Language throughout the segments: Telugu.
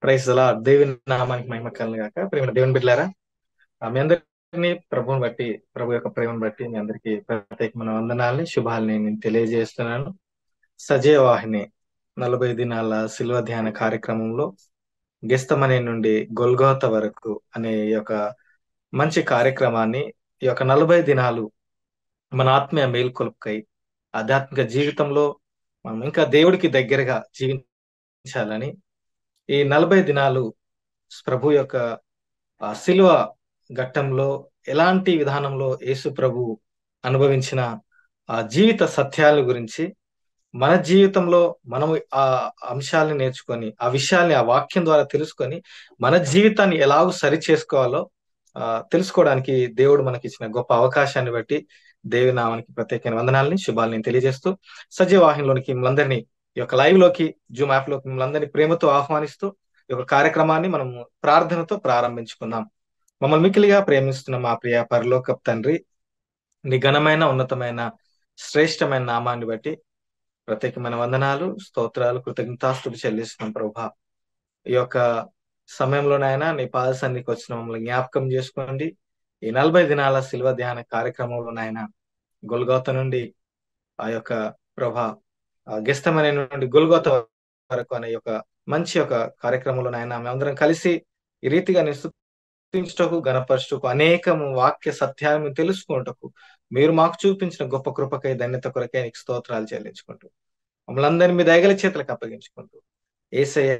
ప్రైస్ అలా దేవుని నామానికి మహిమ కలను గాక ప్రేమ దేవుని బిడ్డలారా ఆ, మీ అందరినీ ప్రభువుని బట్టి ప్రభు యొక్క ప్రేమను బట్టి మీ అందరికీ ప్రత్యేకమైన వందనాలని శుభాలని నేను తెలియజేస్తున్నాను సజీవాహిని నలభై దినాల శిల్వ ధ్యాన కార్యక్రమంలో గెస్తమనే నుండి గొల్గోత వరకు అనే ఈ యొక్క మంచి కార్యక్రమాన్ని ఈ యొక్క నలభై దినాలు మన ఆత్మీయ మేల్కొలుపుకై ఆధ్యాత్మిక జీవితంలో మనం ఇంకా దేవుడికి దగ్గరగా జీవించాలని ఈ నలభై దినాలు ప్రభు యొక్క ఆ శిలువ ఘట్టంలో ఎలాంటి విధానంలో యేసు ప్రభు అనుభవించిన ఆ జీవిత సత్యాల గురించి మన జీవితంలో మనం ఆ అంశాలను నేర్చుకొని ఆ విషయాల్ని ఆ వాక్యం ద్వారా తెలుసుకొని మన జీవితాన్ని ఎలాగో సరి చేసుకోవాలో ఆ తెలుసుకోవడానికి దేవుడు మనకి ఇచ్చిన గొప్ప అవకాశాన్ని బట్టి దేవి నామానికి ప్రత్యేకమైన వందనాలని శుభాలని తెలియజేస్తూ సజీవాహినిలోనికి మిమ్మల్ందరినీ ఈ యొక్క లైవ్ లోకి జూమ్ యాప్ లోకి మిమ్మల్ని ప్రేమతో ఆహ్వానిస్తూ ఈ యొక్క కార్యక్రమాన్ని మనం ప్రార్థనతో ప్రారంభించుకుందాం మమ్మల్ని మిక్కిలిగా ప్రేమిస్తున్న మా ప్రియ పరలోక తండ్రి నీ ఘనమైన ఉన్నతమైన శ్రేష్టమైన నామాన్ని బట్టి ప్రత్యేకమైన వందనాలు స్తోత్రాలు కృతజ్ఞతాస్తులు చెల్లిస్తున్నాం ప్రభా ఈ యొక్క సమయంలోనైనా నీ పాద సన్నిధికి వచ్చిన మమ్మల్ని జ్ఞాపకం చేసుకోండి ఈ నలభై దినాల శిల్వ ధ్యాన కార్యక్రమంలోనైనా గొల్గోత నుండి ఆ యొక్క ప్రభా గెస్తమనే నుండి గొల్గోత వరకు అనే యొక్క మంచి యొక్క కార్యక్రమంలోనైనా మేమందరం కలిసి ఈ రీతిగా నిస్తుటకు గణపరచుటకు అనేకము వాక్య సత్యాలను తెలుసుకుంటకు మీరు మాకు చూపించిన గొప్ప కృపకై ధన్యత కొరకై నీకు స్తోత్రాలు చెల్లించుకుంటూ మమ్మల్ని అందరినీ మీ దయగల చేతులకు అప్పగించుకుంటూ ఏసయ్య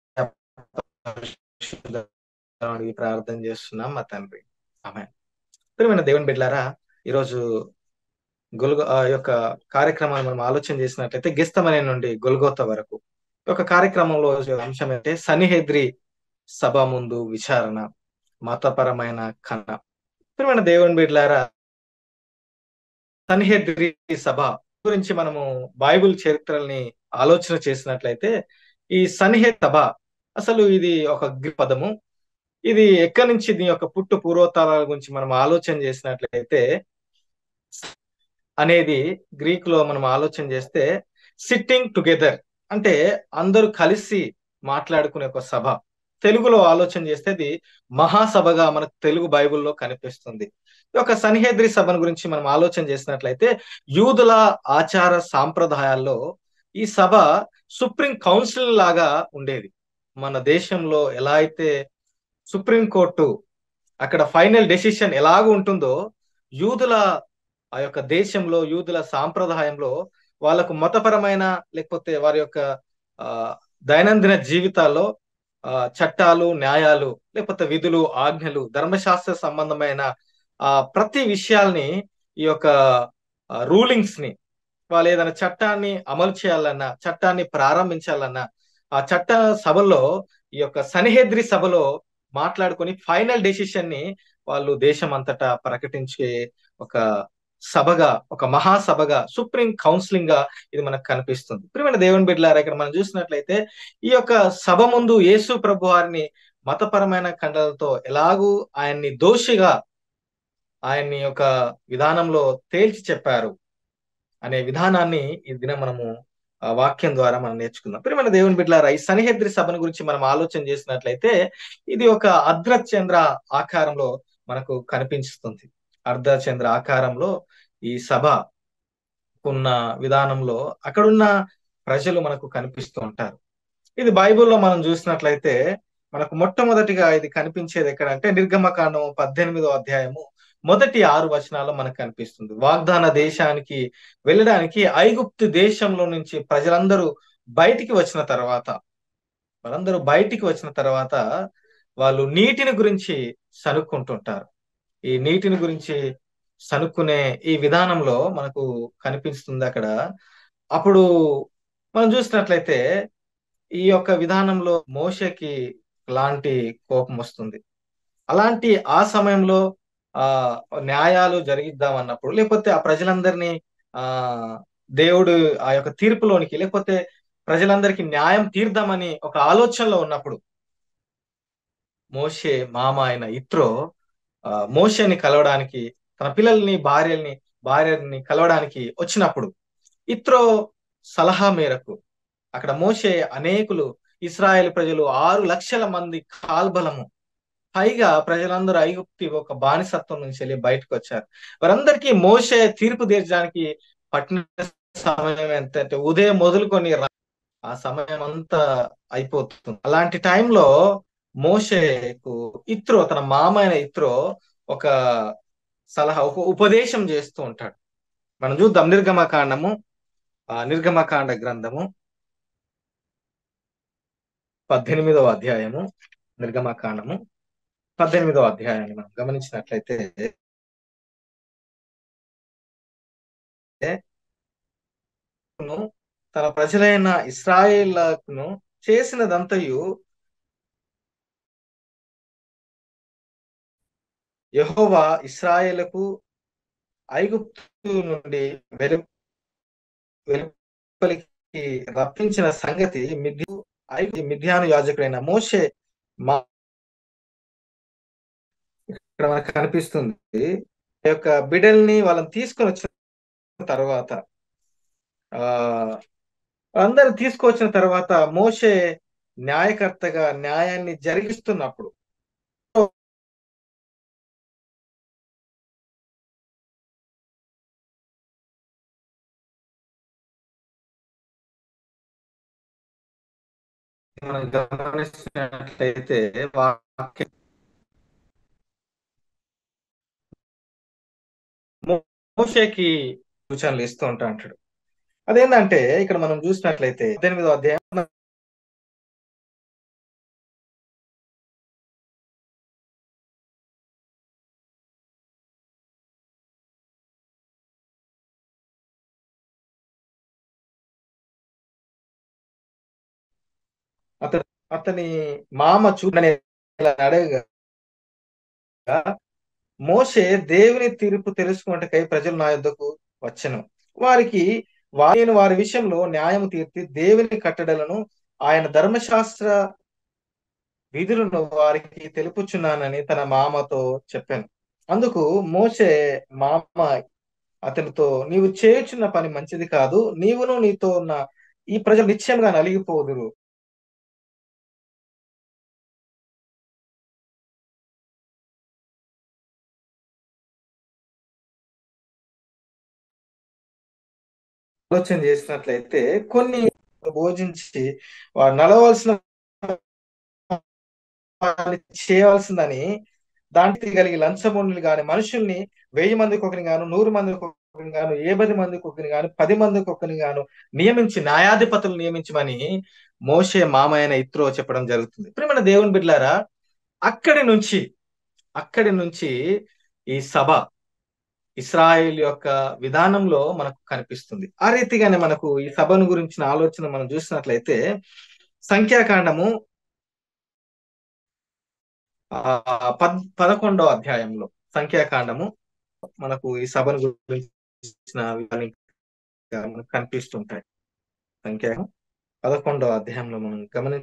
ప్రార్థన చేస్తున్నాం మా తండ్రి ఆమె ప్రియమైన దేవుని బిడ్డారా ఈరోజు గొల్గో ఆ యొక్క కార్యక్రమాన్ని మనం ఆలోచన చేసినట్లయితే గిస్తమనే నుండి గొల్గోత వరకు ఒక కార్యక్రమంలో అంశం ఏంటంటే సన్నిహేద్రి సభ ముందు విచారణ మతపరమైన కన్న ప్రియమైన దేవుని బిడ్లారా సన్నిహేద్రి సభ గురించి మనము బైబుల్ చరిత్రల్ని ఆలోచన చేసినట్లయితే ఈ సన్నిహే సభ అసలు ఇది ఒక పదము ఇది ఎక్కడి నుంచి దీని యొక్క పుట్టు పూర్వతాల గురించి మనం ఆలోచన చేసినట్లయితే అనేది గ్రీక్ లో మనం ఆలోచన చేస్తే సిట్టింగ్ టుగెదర్ అంటే అందరూ కలిసి మాట్లాడుకునే ఒక సభ తెలుగులో ఆలోచన చేస్తే అది మహాసభగా మనకు తెలుగు బైబిల్లో కనిపిస్తుంది ఒక సన్నిహేద్రి సభను గురించి మనం ఆలోచన చేసినట్లయితే యూదుల ఆచార సాంప్రదాయాల్లో ఈ సభ సుప్రీం కౌన్సిల్ లాగా ఉండేది మన దేశంలో ఎలా అయితే సుప్రీం కోర్టు అక్కడ ఫైనల్ డెసిషన్ ఎలాగూ ఉంటుందో యూదుల ఆ యొక్క దేశంలో యూదుల సాంప్రదాయంలో వాళ్ళకు మతపరమైన లేకపోతే వారి యొక్క ఆ దైనందిన జీవితాల్లో ఆ చట్టాలు న్యాయాలు లేకపోతే విధులు ఆజ్ఞలు ధర్మశాస్త్ర సంబంధమైన ఆ ప్రతి విషయాల్ని ఈ యొక్క రూలింగ్స్ ని వాళ్ళు ఏదైనా చట్టాన్ని అమలు చేయాలన్నా చట్టాన్ని ప్రారంభించాలన్నా ఆ చట్ట సభలో ఈ యొక్క సనిహేద్రి సభలో మాట్లాడుకొని ఫైనల్ డెసిషన్ ని వాళ్ళు దేశం అంతటా ప్రకటించే ఒక సభగా ఒక మహాసభగా సుప్రీం కౌన్సిలింగ్ గా ఇది మనకు కనిపిస్తుంది ప్రియమైన దేవుని బిడ్డలారా ఇక్కడ మనం చూసినట్లయితే ఈ యొక్క సభ ముందు యేసు ప్రభు వారిని మతపరమైన ఖండలతో ఎలాగూ ఆయన్ని దోషిగా ఆయన్ని ఒక విధానంలో తేల్చి చెప్పారు అనే విధానాన్ని ఈ దినం మనము వాక్యం ద్వారా మనం నేర్చుకుందాం ప్రియమైన దేవుని బిడ్డలారా ఈ సనిహద్రి సభను గురించి మనం ఆలోచన చేసినట్లయితే ఇది ఒక అర్ధచంద్ర ఆకారంలో మనకు కనిపిస్తుంది అర్ధచంద్ర ఆకారంలో ఈ సభ ఉన్న విధానంలో అక్కడున్న ప్రజలు మనకు కనిపిస్తూ ఉంటారు ఇది బైబిల్లో మనం చూసినట్లయితే మనకు మొట్టమొదటిగా ఇది కనిపించేది ఎక్కడంటే నిర్గమకాండం పద్దెనిమిదో అధ్యాయము మొదటి ఆరు వచనాల్లో మనకు కనిపిస్తుంది వాగ్దాన దేశానికి వెళ్ళడానికి ఐగుప్తు దేశంలో నుంచి ప్రజలందరూ బయటికి వచ్చిన తర్వాత వాళ్ళందరూ బయటికి వచ్చిన తర్వాత వాళ్ళు నీటిని గురించి సనుక్కుంటుంటారు ఈ నీటిని గురించి సనుక్కునే ఈ విధానంలో మనకు కనిపిస్తుంది అక్కడ అప్పుడు మనం చూసినట్లయితే ఈ యొక్క విధానంలో మోషకి లాంటి కోపం వస్తుంది అలాంటి ఆ సమయంలో ఆ న్యాయాలు జరిగిద్దాం అన్నప్పుడు లేకపోతే ఆ ప్రజలందరినీ ఆ దేవుడు ఆ యొక్క తీర్పులోనికి లేకపోతే ప్రజలందరికీ న్యాయం తీర్దామని ఒక ఆలోచనలో ఉన్నప్పుడు మోషే మామ అయిన ఇత్రో ఆ మోషని కలవడానికి తన పిల్లల్ని భార్యల్ని భార్యని కలవడానికి వచ్చినప్పుడు ఇత్రో సలహా మేరకు అక్కడ మోషే అనేకులు ఇస్రాయేల్ ప్రజలు ఆరు లక్షల మంది కాల్బలము పైగా ప్రజలందరూ ఐగుప్తి ఒక బానిసత్వం నుంచి వెళ్ళి బయటకు వచ్చారు వారందరికీ మోసే తీర్పు తీర్చడానికి పట్టిన సమయం ఎంత అంటే ఉదయం మొదలుకొని రా- ఆ సమయం అంతా అయిపోతుంది అలాంటి టైంలో మోషేకు ఇత్రో తన మామ అయిన ఇత్రో ఒక సలహా ఒక ఉపదేశం చేస్తూ ఉంటాడు మనం చూద్దాం నిర్గమకాండము ఆ నిర్గమకాండ గ్రంథము పద్దెనిమిదవ అధ్యాయము నిర్గమకాండము పద్దెనిమిదవ అధ్యాయాన్ని మనం గమనించినట్లయితే తన ప్రజలైన ఇస్రాయేళ్లకు చేసినదంతయు యెహోవా ఇస్రాయేలుకు ఐగుప్తు నుండి వెలు వెలుపలికి రప్పించిన సంగతి మిథ్యు ఐగు మిథ్యాను యాజకుడైన మోషే మా ఇక్కడ మనకు కనిపిస్తుంది ఈ యొక్క బిడల్ని వాళ్ళని తీసుకొని వచ్చిన తర్వాత ఆ అందరు తీసుకొచ్చిన తర్వాత మోషే న్యాయకర్తగా న్యాయాన్ని జరిగిస్తున్నప్పుడు మనం గమనించినట్లయితే వాక్యం మో- మోషేకి సూచనలు ఇస్తూ ఉంటా అంటాడు అదేంటంటే ఇక్కడ మనం చూసినట్లయితే పద్దెనిమిదో అధ్యాయం అతను అతని మామ చూడని అడగగా మోషే దేవుని తీర్పు తెలుసుకున్నట్టుకై ప్రజలు నా యొద్దకు వచ్చెను వారికి వారిని వారి విషయంలో న్యాయం తీర్చి దేవుని కట్టడలను ఆయన ధర్మశాస్త్ర విధులను వారికి తెలుపుచున్నానని తన మామతో చెప్పాను అందుకు మోషే మామ అతనితో నీవు చేయుచున్న పని మంచిది కాదు నీవును నీతో ఉన్న ఈ ప్రజలు నిశ్చయంగా నలిగిపోదురు ఆలోచన చేసినట్లయితే కొన్ని భోజించి వారు నలవలసిన వారిని చేయవలసిందని దాంట్లో కలిగి లంచముండులు గాని మనుషుల్ని వెయ్యి మందికి ఒకరిని గాను నూరు మందికి ఒకరిని గాను ఏ పది మందికి ఒకరిని గాను పది మందికి ఒకరిని గాను నియమించి న్యాయాధిపతులు నియమించమని మోషే మామయ్యన ఇత్రో చెప్పడం జరుగుతుంది ప్రియమైన దేవుని బిడ్లారా అక్కడి నుంచి అక్కడి నుంచి ఈ సభ ఇస్రాయేల్ యొక్క విధానంలో మనకు కనిపిస్తుంది ఆ రీతిగానే మనకు ఈ సభను గురించిన ఆలోచన మనం చూసినట్లయితే సంఖ్యాకాండము ఆ పద్ పదకొండవ అధ్యాయంలో సంఖ్యాకాండము మనకు ఈ సభను గురించిన వివరణ మనకు కనిపిస్తుంటాయి సంఖ్య పదకొండవ అధ్యాయంలో మనం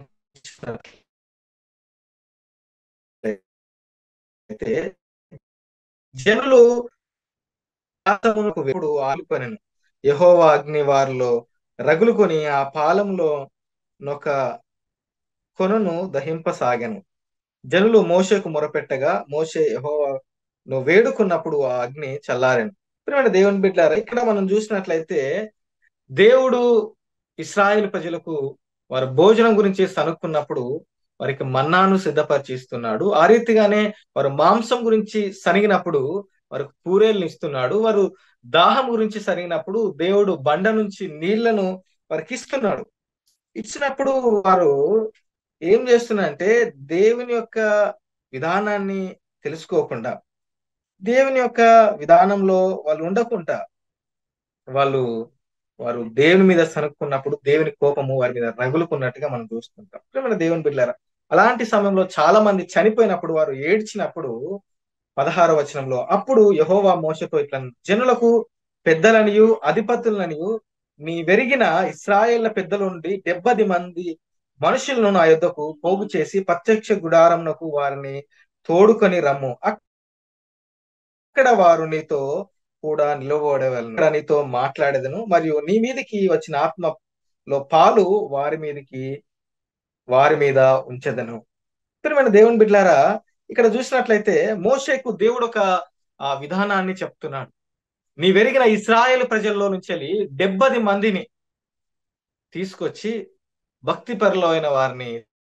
గమనించినట్లయితే జనులు ఎప్పుడు ఆలిపనను యహోవా అగ్ని వారిలో రగులుకొని ఆ పాలంలో నొక కొనను దహింపసాగాను జనులు మోషకు మొరపెట్టగా మోషే యహోవా నువ్వు వేడుకున్నప్పుడు ఆ అగ్ని చల్లారాను ప్రియమైన దేవుని బిడ్డారా ఇక్కడ మనం చూసినట్లయితే దేవుడు ఇస్రాయేల్ ప్రజలకు వారి భోజనం గురించి సనుక్కున్నప్పుడు వారికి మన్నాను సిద్ధపరిచిస్తున్నాడు ఆ రీతిగానే వారు మాంసం గురించి సనిగినప్పుడు వారికి పూరేళ్ళని ఇస్తున్నాడు వారు దాహం గురించి సరిగినప్పుడు దేవుడు బండ నుంచి నీళ్లను వారికి ఇస్తున్నాడు ఇచ్చినప్పుడు వారు ఏం చేస్తున్నారంటే దేవుని యొక్క విధానాన్ని తెలుసుకోకుండా దేవుని యొక్క విధానంలో వాళ్ళు ఉండకుండా వాళ్ళు వారు దేవుని మీద సనుక్కున్నప్పుడు దేవుని కోపము వారి మీద రగులుకున్నట్టుగా మనం చూస్తుంటాం ప్రేమ దేవుని బిడ్డారా అలాంటి సమయంలో చాలా మంది చనిపోయినప్పుడు వారు ఏడ్చినప్పుడు పదహార వచనంలో అప్పుడు యహోవా మోసతో ఇట్లా జనులకు పెద్దలనియు అధిపతులనియు మీ వెరిగిన ఇస్రాయేళ్ల పెద్దల నుండి డెబ్బది మంది మనుషులను నా యొద్దకు పోగు చేసి ప్రత్యక్ష గుడారంనకు వారిని తోడుకొని రమ్ము అక్కడ వారు నీతో కూడా నిలబడవలను నీతో మాట్లాడేదను మరియు నీ మీదకి వచ్చిన ఆత్మలో పాలు వారి మీదకి వారి మీద ఉంచెదను ప్రియమైన దేవుని బిడ్లారా ఇక్కడ చూసినట్లయితే మోషేకు దేవుడు ఒక ఆ విధానాన్ని చెప్తున్నాడు నీ వెరిగిన ఇస్రాయేల్ ప్రజల్లో నుంచి వెళ్ళి డెబ్బది మందిని తీసుకొచ్చి భక్తి పరులో అయిన వారిని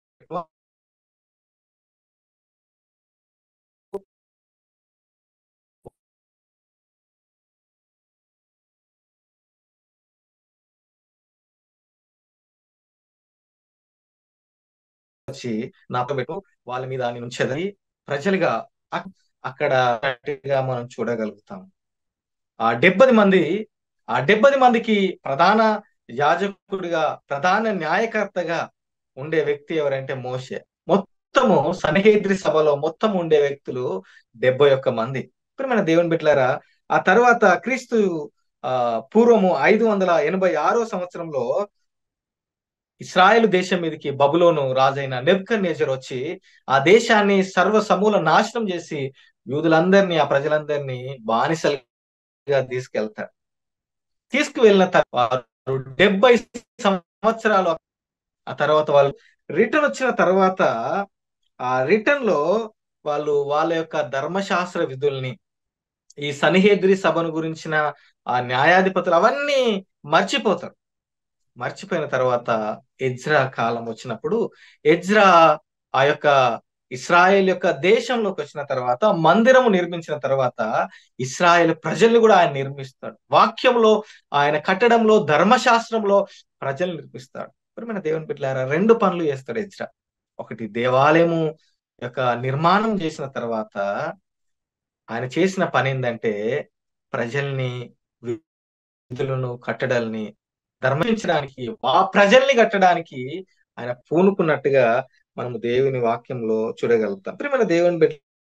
వచ్చి నాతో పెట్టు వాళ్ళ మీద ఆయన ఉంచేది ప్రజలుగా అక్- అక్కడ గట్టిగా మనం చూడగలుగుతాం ఆ డెబ్బది మంది ఆ డెబ్బది మందికి ప్రధాన యాజకుడిగా ప్రధాన న్యాయకర్తగా ఉండే వ్యక్తి ఎవరంటే మోషే మొత్తము సన్హేద్రి సభలో మొత్తం ఉండే వ్యక్తులు డెబ్బై ఒక్క మంది ఇప్పుడు మన దేవుని బిడ్డలారా ఆ తర్వాత క్రీస్తు ఆ పూర్వము ఐదు వందల ఎనభై ఆరో సంవత్సరంలో ఇస్రాయేల్ దేశం మీదకి బబులోను రాజైన నెబ్కన్నేజర్ వచ్చి ఆ దేశాన్ని సర్వ సమూల నాశనం చేసి యూదులందరినీ ఆ ప్రజలందరినీ బానిసలుగా తీసుకెళ్తారు తీసుకువెళ్ళిన తర్వాత డెబ్బై సంవత్సరాలు ఆ తర్వాత వాళ్ళు రిటర్న్ వచ్చిన తర్వాత ఆ రిటర్న్ లో వాళ్ళు వాళ్ళ యొక్క ధర్మశాస్త్ర విధుల్ని ఈ సనిహేద్రి సభను గురించిన ఆ న్యాయాధిపతులు అవన్నీ మర్చిపోతారు మర్చిపోయిన తర్వాత ఎజ్రా కాలం వచ్చినప్పుడు ఎజ్రా ఆ యొక్క ఇస్రాయేల్ యొక్క దేశంలోకి వచ్చిన తర్వాత మందిరము నిర్మించిన తర్వాత ఇస్రాయేల్ ప్రజల్ని కూడా ఆయన నిర్మిస్తాడు వాక్యంలో ఆయన కట్టడంలో ధర్మశాస్త్రంలో ప్రజలు నిర్మిస్తాడు మరి మన దేవుని బిడ్డలారా రెండు పనులు చేస్తాడు ఎజ్రా ఒకటి దేవాలయము యొక్క నిర్మాణం చేసిన తర్వాత ఆయన చేసిన పని ఏంటంటే ప్రజల్ని విధులను కట్టడాల్ని ధర్మించడానికి ఆ ప్రజల్ని కట్టడానికి ఆయన పూనుకున్నట్టుగా మనము దేవుని వాక్యంలో చూడగలుగుతాం ప్రియమైన దేవుని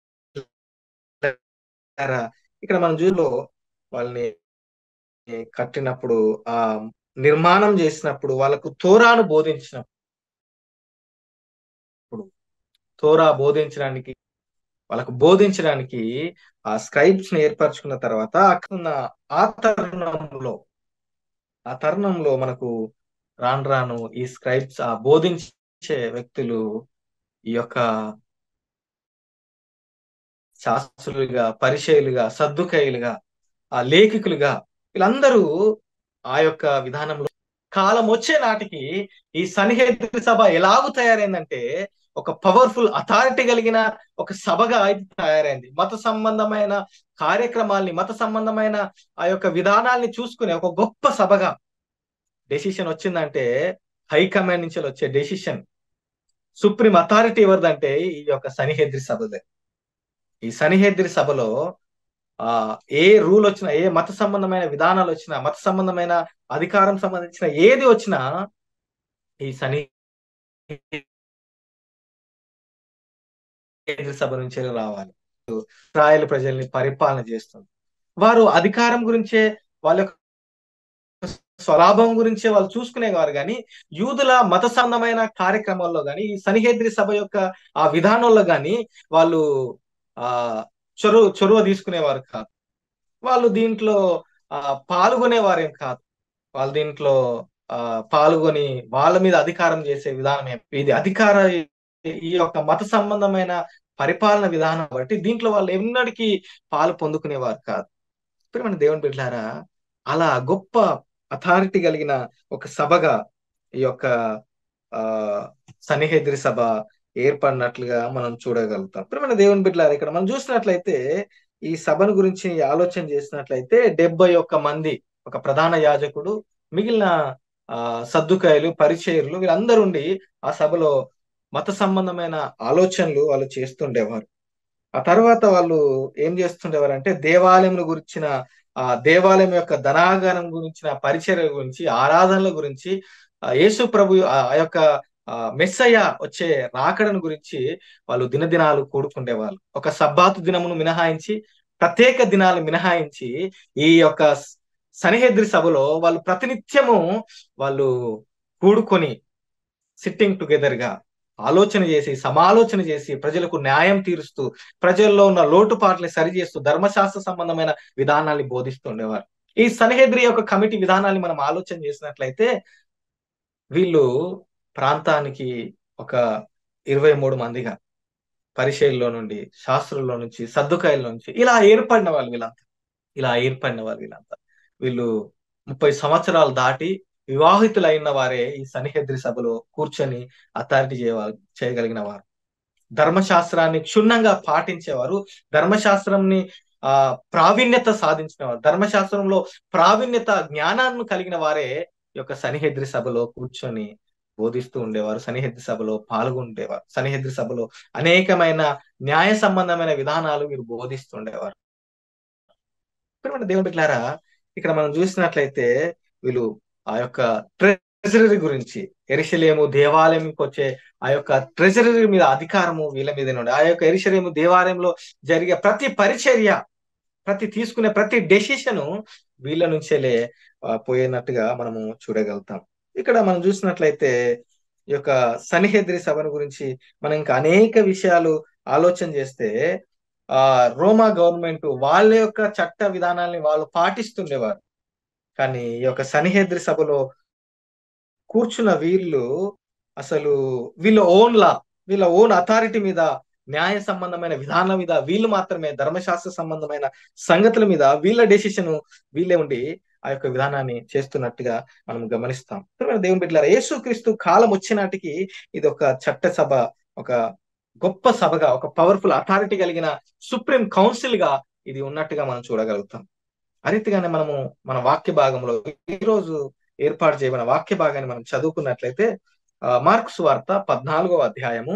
బిడ్డ ఇక్కడ మనం జూలో వాళ్ళని కట్టినప్పుడు ఆ నిర్మాణం చేసినప్పుడు వాళ్ళకు తోరాను బోధించినప్పుడు తోరా బోధించడానికి వాళ్ళకు బోధించడానికి ఆ స్క్రైబ్స్ ని ఏర్పరచుకున్న తర్వాత అక్కడ ఆ తరుణంలో ఆ తరుణంలో మనకు రాను రాను ఈ స్క్రైబ్స్ ఆ బోధించే వ్యక్తులు ఈ యొక్క శాస్త్రులుగా పరిచయులుగా సద్దుకయులుగా ఆ లేఖికులుగా వీళ్ళందరూ ఆ యొక్క విధానంలో కాలం వచ్చే నాటికి ఈ సన్నిహిత సభ ఎలాగూ తయారైందంటే ఒక పవర్ఫుల్ అథారిటీ కలిగిన ఒక సభగా అయితే తయారైంది మత సంబంధమైన కార్యక్రమాల్ని మత సంబంధమైన ఆ యొక్క విధానాల్ని చూసుకునే ఒక గొప్ప సభగా డెసిషన్ వచ్చిందంటే హైకమాండ్ నుంచి వచ్చే డెసిషన్ సుప్రీం అథారిటీ ఎవరిదంటే ఈ యొక్క సనిహేద్రి సభదే ఈ సనిహేద్రి సభలో ఆ ఏ రూల్ వచ్చినా ఏ మత సంబంధమైన విధానాలు వచ్చినా మత సంబంధమైన అధికారం సంబంధించిన ఏది వచ్చినా ఈ సని సభ నుంచి రావాలి ఇస్రాయేల్ ప్రజల్ని పరిపాలన చేస్తుంది వారు అధికారం గురించే వాళ్ళ యొక్క స్వలాభం గురించే వాళ్ళు చూసుకునేవారు కానీ యూదుల మత సంబంధమైన కార్యక్రమాల్లో కానీ ఈ సనిహేద్రి సభ యొక్క ఆ విధానంలో కానీ వాళ్ళు ఆ చొరవ చొరవ తీసుకునేవారు కాదు వాళ్ళు దీంట్లో ఆ పాల్గొనేవారేం కాదు వాళ్ళు దీంట్లో ఆ పాల్గొని వాళ్ళ మీద అధికారం చేసే విధానం ఇది అధికార ఈ యొక్క మత సంబంధమైన పరిపాలన విధానం బట్టి దీంట్లో వాళ్ళు ఎన్నటికీ పాలు పొందుకునేవారు కాదు ఇప్పుడు మన దేవుని బిడ్డారా అలా గొప్ప అథారిటీ కలిగిన ఒక సభగా ఈ యొక్క ఆ సన్నిహేద్రి సభ ఏర్పడినట్లుగా మనం చూడగలుగుతాం ఇప్పుడు మన దేవుని బిడ్డలారా ఇక్కడ మనం చూసినట్లయితే ఈ సభను గురించి ఆలోచన చేసినట్లయితే డెబ్బై ఒక్క మంది ఒక ప్రధాన యాజకుడు మిగిలిన ఆ సర్దుకాయలు పరిచయలు వీళ్ళందరూ ఉండి ఆ సభలో మత సంబంధమైన ఆలోచనలు వాళ్ళు చేస్తుండేవారు ఆ తర్వాత వాళ్ళు ఏం చేస్తుండేవారు అంటే దేవాలయం గురించిన ఆ దేవాలయం యొక్క ధనాగారం గురించిన పరిచర్య గురించి ఆరాధనల గురించి యేసు ప్రభు ఆ యొక్క మెస్సయ్య వచ్చే రాకడను గురించి వాళ్ళు దినదినాలు కూడుకుండేవాళ్ళు ఒక సబ్బాతు దినమును మినహాయించి ప్రత్యేక దినాలు మినహాయించి ఈ యొక్క సనిహెద్రి సభలో వాళ్ళు ప్రతినిత్యము వాళ్ళు కూడుకొని సిట్టింగ్ టుగెదర్ గా ఆలోచన చేసి సమాలోచన చేసి ప్రజలకు న్యాయం తీరుస్తూ ప్రజల్లో ఉన్న లోటుపాట్లని సరిచేస్తూ ధర్మశాస్త్ర సంబంధమైన విధానాన్ని బోధిస్తుండేవారు ఈ సనిహెద్రి యొక్క కమిటీ విధానాన్ని మనం ఆలోచన చేసినట్లయితే వీళ్ళు ప్రాంతానికి ఒక ఇరవై మూడు మందిగా పరిచయంలో నుండి శాస్త్రుల్లో నుంచి సర్దుకాయల నుంచి ఇలా ఏర్పడిన వాళ్ళు వీళ్ళంతా ఇలా ఏర్పడిన వాళ్ళు వీళ్ళంతా వీళ్ళు ముప్పై సంవత్సరాలు దాటి వివాహితులైన వారే ఈ సన్నిహద్రి సభలో కూర్చొని అథారిటీ చేయవాలి చేయగలిగిన వారు ధర్మశాస్త్రాన్ని క్షుణ్ణంగా పాటించేవారు ధర్మశాస్త్రంని ఆ ప్రావీణ్యత సాధించిన వారు ధర్మశాస్త్రంలో ప్రావీణ్యత జ్ఞానాన్ని కలిగిన వారే ఈ యొక్క సన్నిహద్రి సభలో కూర్చొని బోధిస్తూ ఉండేవారు సన్నిహద్రి సభలో పాల్గొండేవారు సన్నిహద్రి సభలో అనేకమైన న్యాయ సంబంధమైన విధానాలు వీరు బోధిస్తుండేవారు ప్రియమైన దేవుని బిడ్డలారా ఇక్కడ మనం చూసినట్లయితే వీళ్ళు ఆ యొక్క ట్రెజరీ గురించి ఎరిశలేము దేవాలయంకి వచ్చే ఆ యొక్క ట్రెజరీ మీద అధికారము వీళ్ళ మీదనే ఉండే ఆ యొక్క ఎరిశలేము దేవాలయంలో జరిగే ప్రతి పరిచర్య ప్రతి తీసుకునే ప్రతి డెసిషన్ వీళ్ళ నుంచేలే ఆ, పోయినట్టుగా మనము చూడగలుగుతాం ఇక్కడ మనం చూసినట్లయితే ఈ యొక్క సనిహెద్రి సభను గురించి మనం ఇంకా అనేక విషయాలు ఆలోచన చేస్తే ఆ రోమా గవర్నమెంట్ వాళ్ళ యొక్క చట్ట విధానాల్ని వాళ్ళు పాటిస్తుండేవారు కానీ ఈ యొక్క సనిహెద్రి సభలో కూర్చున్న వీళ్ళు అసలు వీళ్ళ ఓన్ లా వీళ్ళ ఓన్ అథారిటీ మీద న్యాయ సంబంధమైన విధానం మీద వీళ్ళు మాత్రమే ధర్మశాస్త్ర సంబంధమైన సంగతుల మీద వీళ్ళ డెసిషన్ వీళ్ళే ఉండి ఆ యొక్క విధానాన్ని చేస్తున్నట్టుగా మనం గమనిస్తాం ప్రియమైన దేవుని బిడ్డలారా యేసుక్రీస్తు కాలం వచ్చినాటికి ఇది ఒక చట్ట సభ ఒక గొప్ప సభగా ఒక పవర్ఫుల్ అథారిటీ కలిగిన సుప్రీం కౌన్సిల్ గా ఇది ఉన్నట్టుగా మనం చూడగలుగుతాం ఆ రీతిగానే మనము మన వాక్య భాగంలో ఈ రోజు ఏర్పాటు చేయబడిన వాక్య భాగాన్ని మనం చదువుకున్నట్లయితే ఆ, మార్క్స్ వార్త పద్నాలుగో అధ్యాయము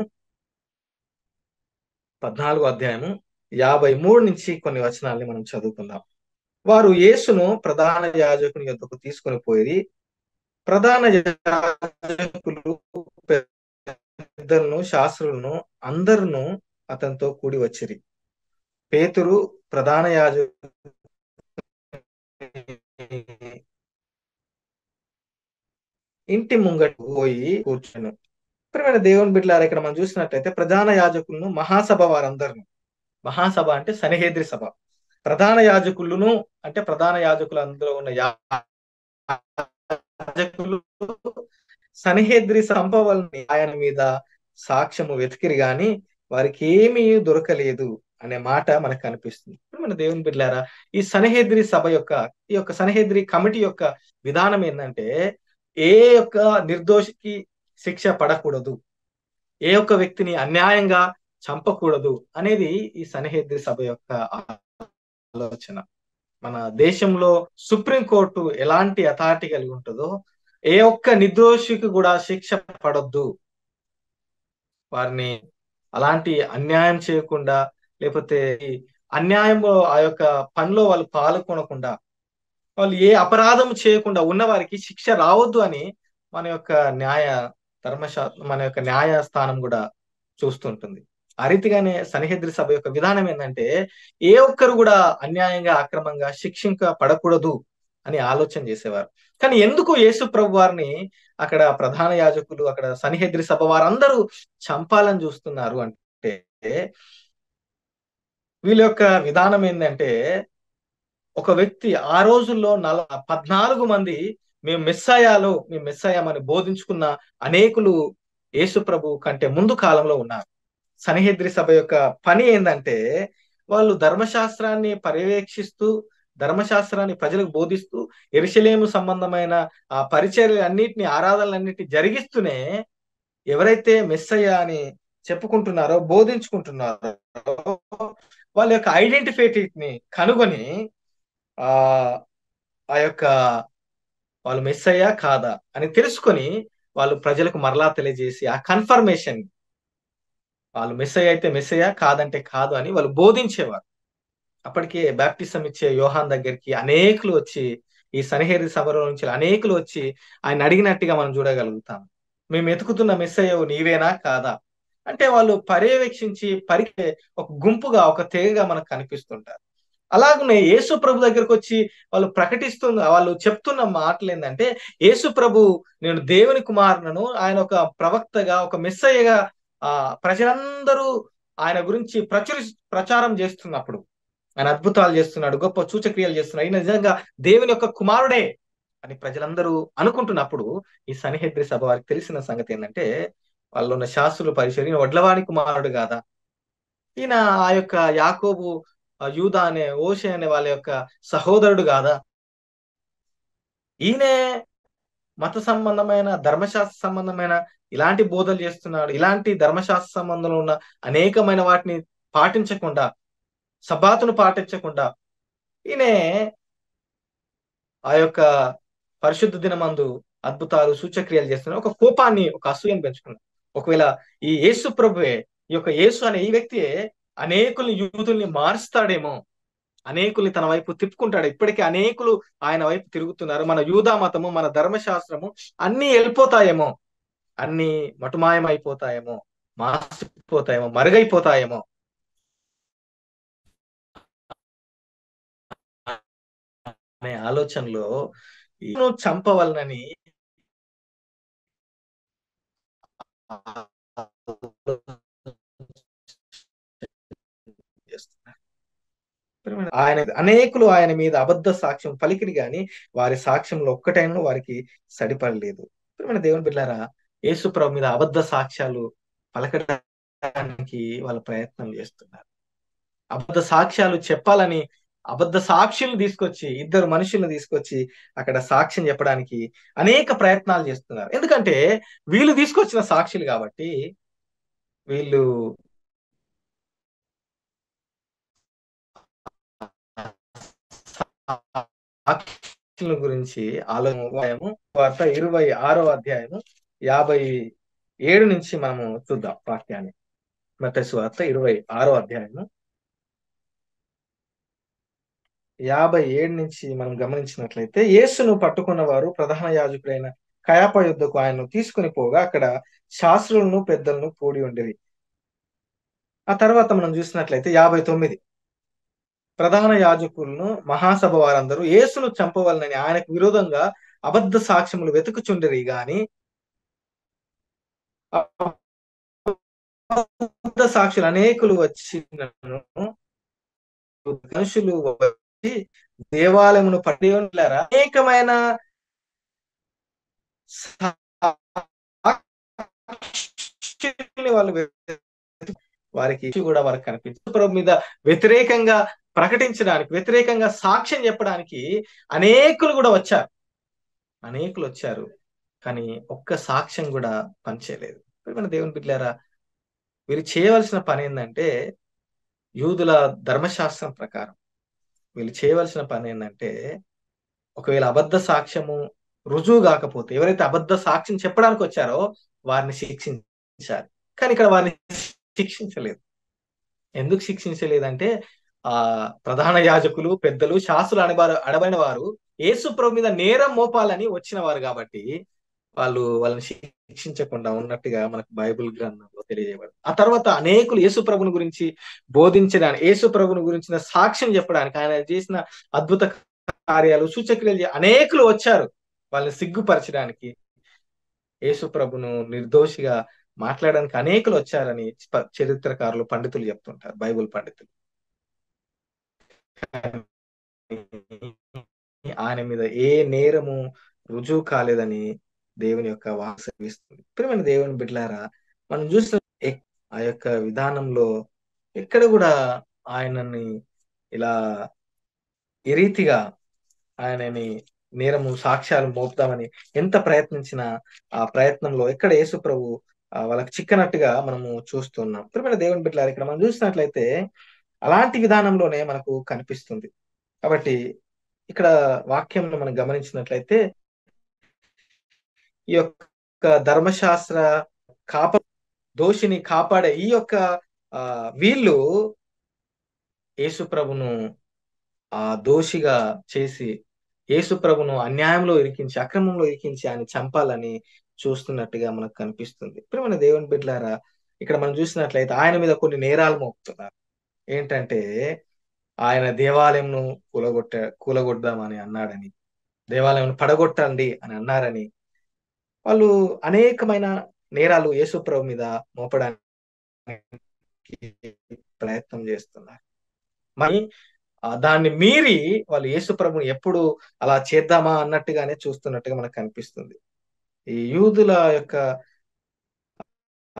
పద్నాలుగో అధ్యాయము యాభై మూడు నుంచి కొన్ని వచనాల్ని మనం చదువుకుందాం వారు యేసును ప్రధాన యాజకుని యొద్దకు తీసుకొని పోయి ప్రధాన యాజకులు పెద్దలను శాస్త్రులను అందరును అతనితో కూడి వచ్చిరి పేతురు ప్రధాన యాజకు ఇంటి ముంగట పోయి కూర్చును ప్రియమైన దేవుని బిడ్డలారా ఇక్కడ మనం చూసినట్లయితే ప్రధాన యాజకులను మహాసభ వారందరిను మహాసభ అంటే సనిహేద్రి సభ ప్రధాన యాజకులను అంటే ప్రధాన యాజకులు అందులో ఉన్న యాజకులు సనిహేద్రి సంభవాలని ఆయన మీద సాక్ష్యము వెతికిరి గాని వారికి ఏమీ దొరకలేదు అనే మాట మనకు కనిపిస్తుంది ఇప్పుడు మన దేవుని బిడ్డలారా ఈ సనహేద్రి సభ యొక్క ఈ యొక్క సనహేద్రి కమిటీ యొక్క విధానం ఏంటంటే ఏ యొక్క నిర్దోషికి శిక్ష పడకూడదు ఏ ఒక్క వ్యక్తిని అన్యాయంగా చంపకూడదు అనేది ఈ సనహేద్రి సభ యొక్క ఆలోచన మన దేశంలో సుప్రీం కోర్టు ఎలాంటి అథారిటీ కలిగి ఉంటుందో ఏ ఒక్క నిర్దోషికి కూడా శిక్ష పడొద్దు వారిని అలాంటి అన్యాయం చేయకుండా లేకపోతే ఈ అన్యాయంలో ఆ యొక్క పనిలో వాళ్ళు పాల్గొనకుండా వాళ్ళు ఏ అపరాధం చేయకుండా ఉన్న వారికి శిక్ష రావద్దు అని మన యొక్క న్యాయ ధర్మశా మన యొక్క న్యాయస్థానం కూడా చూస్తుంటుంది ఆ రీతిగానే సనిహద్రి సభ యొక్క విధానం ఏంటంటే ఏ ఒక్కరు కూడా అన్యాయంగా అక్రమంగా శిక్షింక పడకూడదు అని ఆలోచన చేసేవారు కానీ ఎందుకు యేసు ప్రభు వారిని అక్కడ ప్రధాన యాజకులు అక్కడ సనిహద్రి సభ వారందరూ చంపాలని చూస్తున్నారు అంటే వీళ్ళ యొక్క విధానం ఏంటంటే ఒక వ్యక్తి ఆ రోజుల్లో నల పద్నాలుగు మంది మేము మెస్సయాలో మేము మెస్సయామని బోధించుకున్న అనేకులు యేసు ప్రభు కంటే ముందు కాలంలో ఉన్నారు సనిహద్రి సభ యొక్క పని ఏంటంటే వాళ్ళు ధర్మశాస్త్రాన్ని పర్యవేక్షిస్తూ ధర్మశాస్త్రాన్ని ప్రజలకు బోధిస్తూ ఎరుషలేము సంబంధమైన ఆ పరిచర్య అన్నిటిని ఆరాధనలన్నిటిని జరిగిస్తూనే ఎవరైతే మెస్సయ్య అని చెప్పుకుంటున్నారో బోధించుకుంటున్నారో వాళ్ళ యొక్క ఐడెంటిఫైటీని కనుగొని ఆ ఆ యొక్క వాళ్ళు మెస్ అయ్యా కాదా అని తెలుసుకొని వాళ్ళు ప్రజలకు మరలా తెలియజేసి ఆ కన్ఫర్మేషన్ వాళ్ళు మెస్ అయితే మెస్ అయ్యా కాదంటే కాదు అని వాళ్ళు బోధించేవారు అప్పటికే బ్యాప్టిజం ఇచ్చే యోహాన్ దగ్గరికి అనేకులు వచ్చి ఈ సనిహేరి సభలో నుంచి అనేకులు వచ్చి ఆయన అడిగినట్టుగా మనం చూడగలుగుతాం మేము ఎతుకుతున్న మెస్ అయ్యవు నీవేనా కాదా అంటే వాళ్ళు పర్యవేక్షించి పరి ఒక గుంపుగా ఒక తెగగా మనకు కనిపిస్తుంటారు అలాగనే యేసు ప్రభు దగ్గరకు వచ్చి వాళ్ళు ప్రకటిస్తున్న వాళ్ళు చెప్తున్న మాటలు ఏంటంటే యేసు ప్రభు నేను దేవుని కుమారునను ఆయన ఒక ప్రవక్తగా ఒక మెస్సయ్యగా ఆ ప్రజలందరూ ఆయన గురించి ప్రచురి ప్రచారం చేస్తున్నప్పుడు ఆయన అద్భుతాలు చేస్తున్నాడు గొప్ప సూచక్రియలు చేస్తున్నాడు ఈయన నిజంగా దేవుని యొక్క కుమారుడే అని ప్రజలందరూ అనుకుంటున్నప్పుడు ఈ సనిహద్రి సభ వారికి తెలిసిన సంగతి ఏంటంటే వాళ్ళు ఉన్న శాస్త్రులు పరిచయం ఈయన వడ్లవాణి కుమారుడు కాదా ఈయన ఆ యొక్క యాకోబు ఆ యూదా అనే ఓషే అనే వాళ్ళ యొక్క సహోదరుడు కాదా ఈయనే మత సంబంధమైన ధర్మశాస్త్ర సంబంధమైన ఇలాంటి బోధలు చేస్తున్నాడు ఇలాంటి ధర్మశాస్త్ర సంబంధంలో ఉన్న అనేకమైన వాటిని పాటించకుండా సబాతును పాటించకుండా ఈయనే ఆ యొక్క పరిశుద్ధ దినమందు అద్భుతాలు సూచక్రియలు చేస్తున్నారు ఒక కోపాన్ని ఒక అసూయను పెంచుకున్నారు ఒకవేళ ఈ యేసు ప్రభువే ఈ యొక్క యేసు అనే ఈ వ్యక్తియే అనేకుల్ని యూదుల్ని మారుస్తాడేమో అనేకుల్ని తన వైపు తిప్పుకుంటాడు ఇప్పటికే అనేకులు ఆయన వైపు తిరుగుతున్నారు మన యూదా మతము మన ధర్మశాస్త్రము అన్ని వెళ్ళిపోతాయేమో అన్ని మటుమాయమైపోతాయేమో మాసిపోతాయేమో మరుగైపోతాయేమో అనే ఆలోచనలో ఈయనను చంపవలనని చేస్తున్నారు ఆయన అనేకులు ఆయన మీద అబద్ధ సాక్ష్యం పలికిరి గాని వారి సాక్ష్యంలో ఒక్కటైనా వారికి సడిపడలేదు ప్రియమైన దేవుని బిడ్డారా యేసు ప్రభు మీద అబద్ధ సాక్ష్యాలు పలకడానికి వాళ్ళ ప్రయత్నం చేస్తున్నారు అబద్ధ సాక్ష్యాలు చెప్పాలని అబద్ధ సాక్షులను తీసుకొచ్చి ఇద్దరు మనుషులను తీసుకొచ్చి అక్కడ సాక్ష్యం చెప్పడానికి అనేక ప్రయత్నాలు చేస్తున్నారు ఎందుకంటే వీళ్ళు తీసుకొచ్చిన సాక్షులు కాబట్టి వీళ్ళు సాక్షుల గురించి ఆలోచన వార్త ఇరవై ఆరో అధ్యాయము యాభై ఏడు నుంచి మనము చూద్దాం వాక్యాన్ని మతసు వార్త ఇరవై ఆరో అధ్యాయము యాభై ఏడు నుంచి మనం గమనించినట్లయితే యేసును పట్టుకున్న వారు ప్రధాన యాజకుడైన కయాప యుద్ధకు ఆయన్ను తీసుకుని పోగా అక్కడ శాస్త్రులను పెద్దలను కూడి ఉండేది ఆ తర్వాత మనం చూసినట్లయితే యాభై తొమ్మిది ప్రధాన యాజకులను మహాసభ వారందరూ యేసును చంపవలనని ఆయనకు విరోధంగా అబద్ధ సాక్ష్యములు వెతుకుచుండరి గాని అబద్ధ సాక్షులు అనేకులు వచ్చినను మనుషులు వచ్చి దేవాలయమును పడి ఉండలేరా అనేకమైన వాళ్ళు వారికి కూడా వారికి కనిపించు ప్రభు మీద వ్యతిరేకంగా ప్రకటించడానికి వ్యతిరేకంగా సాక్ష్యం చెప్పడానికి అనేకులు కూడా వచ్చారు అనేకులు వచ్చారు కానీ ఒక్క సాక్ష్యం కూడా పనిచేయలేదు మన దేవుని బిడ్డారా వీరు చేయవలసిన పని ఏంటంటే యూదుల ధర్మశాస్త్రం ప్రకారం వీళ్ళు చేయవలసిన పని ఏంటంటే ఒకవేళ అబద్ధ సాక్ష్యము రుజువు కాకపోతే ఎవరైతే అబద్ధ సాక్ష్యం చెప్పడానికి వచ్చారో వారిని శిక్షించాలి కానీ ఇక్కడ వారిని శిక్షించలేదు ఎందుకు శిక్షించలేదంటే ఆ ప్రధాన యాజకులు పెద్దలు శాస్త్రులు అడబారు అడబడిన వారు యేసు ప్రభు మీద నేరం మోపాలని వచ్చిన వారు కాబట్టి వాళ్ళు వాళ్ళని శిక్షించకుండా ఉన్నట్టుగా మనకు బైబిల్ గ్రంథంలో తెలియజేయబడు ఆ తర్వాత అనేకులు యేసు ప్రభుని గురించి బోధించడానికి యేసు ప్రభుని గురించిన సాక్ష్యం చెప్పడానికి ఆయన చేసిన అద్భుత కార్యాలు సూచక్రియలు అనేకులు వచ్చారు వాళ్ళని సిగ్గుపరచడానికి యేసు ప్రభును నిర్దోషిగా మాట్లాడడానికి అనేకులు వచ్చారని చరిత్రకారులు పండితులు చెప్తుంటారు బైబుల్ పండితులు ఆయన మీద ఏ నేరము రుజువు కాలేదని దేవుని యొక్క వాసవిస్తుంది ప్రియమైన దేవుని బిడ్లారా మనం చూసిన ఆ యొక్క విధానంలో ఎక్కడ కూడా ఆయనని ఇలా ఈ రీతిగా ఆయనని నేరము సాక్ష్యాలు మోపుదామని ఎంత ప్రయత్నించినా ఆ ప్రయత్నంలో ఎక్కడ యేసు ప్రభు వాళ్ళకి చిక్కనట్టుగా మనము చూస్తున్నాం ప్రియమైన దేవుని బిడ్డలారు ఇక్కడ మనం చూసినట్లయితే అలాంటి విధానంలోనే మనకు కనిపిస్తుంది కాబట్టి ఇక్కడ వాక్యంలో మనం గమనించినట్లయితే ఈ యొక్క ధర్మశాస్త్ర కాప దోషిని కాపాడే ఈ యొక్క ఆ వీళ్ళు యేసు ప్రభును ఆ దోషిగా చేసి యేసు ప్రభును అన్యాయంలో ఇరికించి అక్రమంలో ఇరికించి ఆయన చంపాలని చూస్తున్నట్టుగా మనకు కనిపిస్తుంది ఇప్పుడు మన దేవుని బిడ్డలారా ఇక్కడ మనం చూసినట్లయితే ఆయన మీద కొన్ని నేరాలు మోపుతున్నారు ఏంటంటే ఆయన దేవాలయంను కూలగొట్ట కూలగొడదామని అన్నాడని దేవాలయం పడగొట్టండి అని అన్నారని వాళ్ళు అనేకమైన నేరాలు యేసుప్రభు మీద మోపడానికి ప్రయత్నం చేస్తున్నారు మరి దాన్ని మీరి వాళ్ళు యేసుప్రభుని ఎప్పుడు అలా చేద్దామా అన్నట్టుగానే చూస్తున్నట్టుగా మనకు కనిపిస్తుంది ఈ యూదుల యొక్క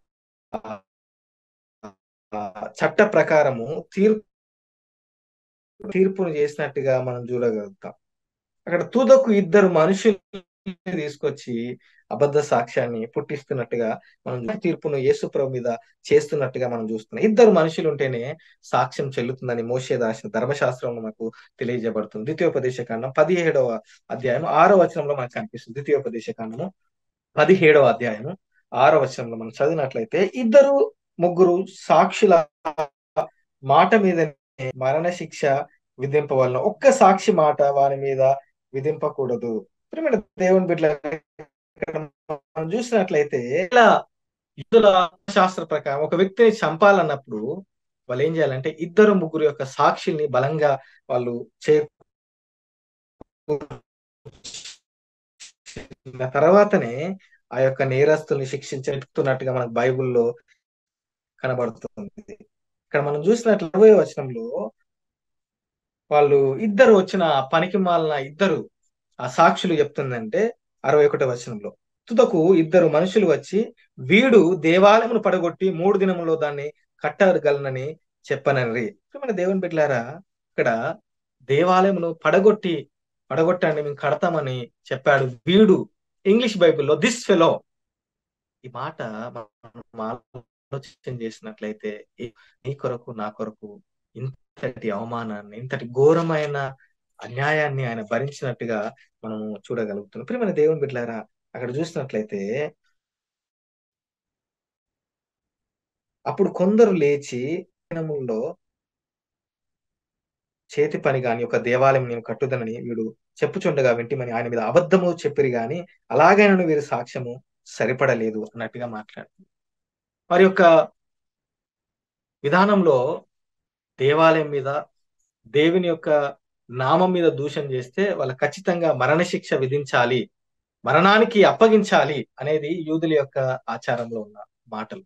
చట్ట ప్రకారము తీర్పు తీర్పును చేసినట్టుగా మనం చూడగలుగుతాం అక్కడ తుదకు ఇద్దరు మనుషులు తీసుకొచ్చి అబద్ధ సాక్ష్యాన్ని పుట్టిస్తున్నట్టుగా మనం తీర్పును యేసుప్రభు మీద చేస్తున్నట్టుగా మనం చూస్తున్నాం ఇద్దరు మనుషులు ఉంటేనే సాక్ష్యం చెల్లుతుందని మోసే రాసిన ధర్మశాస్త్రంలో మనకు తెలియజేయబడుతుంది ద్వితీయోపదేశ కాండం పదిహేడవ అధ్యాయం ఆరో వచనంలో మనకు కనిపిస్తుంది ద్వితీయోపదేశ కాండము పదిహేడవ అధ్యాయము ఆరో వచనంలో మనం చదివినట్లయితే ఇద్దరు ముగ్గురు సాక్షుల మాట మీద మరణ శిక్ష విధింపవలన ఒక్క సాక్షి మాట వారి మీద విధింపకూడదు ప్రియమైన దేవుని బిడ్డ మనం చూసినట్లయితే ఇలా యుద్ధుల శాస్త్ర ప్రకారం ఒక వ్యక్తిని చంపాలన్నప్పుడు వాళ్ళు ఏం చేయాలంటే ఇద్దరు ముగ్గురు యొక్క సాక్షిని బలంగా వాళ్ళు చే తర్వాతనే ఆ యొక్క నేరస్తుల్ని శిక్షించుతున్నట్టుగా మనకు బైబుల్లో కనబడుతుంది ఇక్కడ మనం చూసినట్లు ఇరవై వచనంలో వాళ్ళు ఇద్దరు వచ్చిన పనికి మాలిన ఇద్దరు ఆ సాక్షులు చెప్తుందంటే అరవై ఒకటో వచనంలో తుదకు ఇద్దరు మనుషులు వచ్చి వీడు దేవాలయమును పడగొట్టి మూడు దినములో దాన్ని కట్టగలనని చెప్పనరి మన దేవుని బిడ్డారా ఇక్కడ దేవాలయమును పడగొట్టి పడగొట్టండి మేము కడతామని చెప్పాడు వీడు ఇంగ్లీష్ బైబిల్లో దిస్ ఫెలో ఈ మాట ఆలోచన చేసినట్లయితే నీ కొరకు నా కొరకు ఇంతటి అవమానాన్ని ఇంతటి ఘోరమైన అన్యాయాన్ని ఆయన భరించినట్టుగా మనము చూడగలుగుతున్నాం ప్రియమైన దేవుని బిడ్డారా అక్కడ చూసినట్లయితే అప్పుడు కొందరు లేచి దినముల్లో చేతి పని గాని ఒక దేవాలయం నేను కట్టుదనని వీడు చెప్పుచుండగా వింటిమని ఆయన మీద అబద్ధము చెప్పిరి గాని అలాగైనా వీరి సాక్ష్యము సరిపడలేదు అన్నట్టుగా మాట్లాడుతుంది వారి యొక్క విధానంలో దేవాలయం మీద దేవుని యొక్క నామం మీద దూషణ చేస్తే వాళ్ళు ఖచ్చితంగా మరణశిక్ష విధించాలి మరణానికి అప్పగించాలి అనేది యూదుల యొక్క ఆచారంలో ఉన్న మాటలు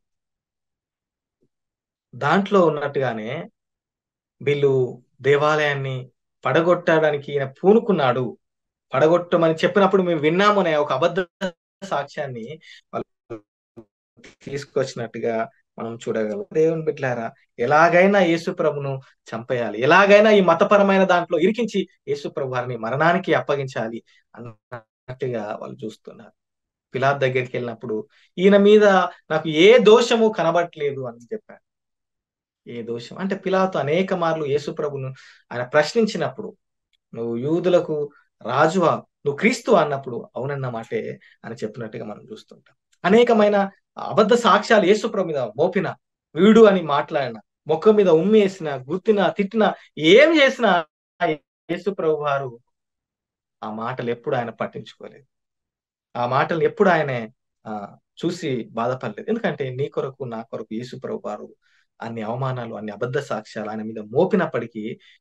దాంట్లో ఉన్నట్టుగానే వీళ్ళు దేవాలయాన్ని పడగొట్టడానికి ఈయన పూనుకున్నాడు పడగొట్టమని చెప్పినప్పుడు మేము విన్నాము అనే ఒక అబద్ధ సాక్ష్యాన్ని వాళ్ళు తీసుకొచ్చినట్టుగా మనం చూడగలం దేవుని బిడ్డారా ఎలాగైనా యేసుప్రభును చంపేయాలి ఎలాగైనా ఈ మతపరమైన దాంట్లో ఇరికించి యేసుప్రభు వారిని మరణానికి అప్పగించాలి అన్నట్టుగా వాళ్ళు చూస్తున్నారు పిలాద్ దగ్గరికి వెళ్ళినప్పుడు ఈయన మీద నాకు ఏ దోషము కనబట్లేదు అని చెప్పారు ఏ దోషం అంటే పిలాతో అనేక మార్లు యేసుప్రభును ఆయన ప్రశ్నించినప్పుడు నువ్వు యూదులకు రాజువా నువ్వు క్రీస్తు అన్నప్పుడు అవునన్న మాటే అని చెప్పినట్టుగా మనం చూస్తుంటాం అనేకమైన అబద్ధ సాక్ష్యాలు యేసుప్రభు మీద మోపిన వీడు అని మాట్లాడిన మొక్క మీద ఉమ్మి వేసిన గుర్తిన తిట్టిన ఏం చేసినా యేసుప్రభు వారు ఆ మాటలు ఎప్పుడు ఆయన పట్టించుకోలేదు ఆ మాటలు ఎప్పుడు ఆయనే ఆ చూసి బాధపడలేదు ఎందుకంటే నీ కొరకు నా కొరకు యేసుప్రభు వారు అన్ని అవమానాలు అన్ని అబద్ధ సాక్ష్యాలు ఆయన మీద మోపినప్పటికీ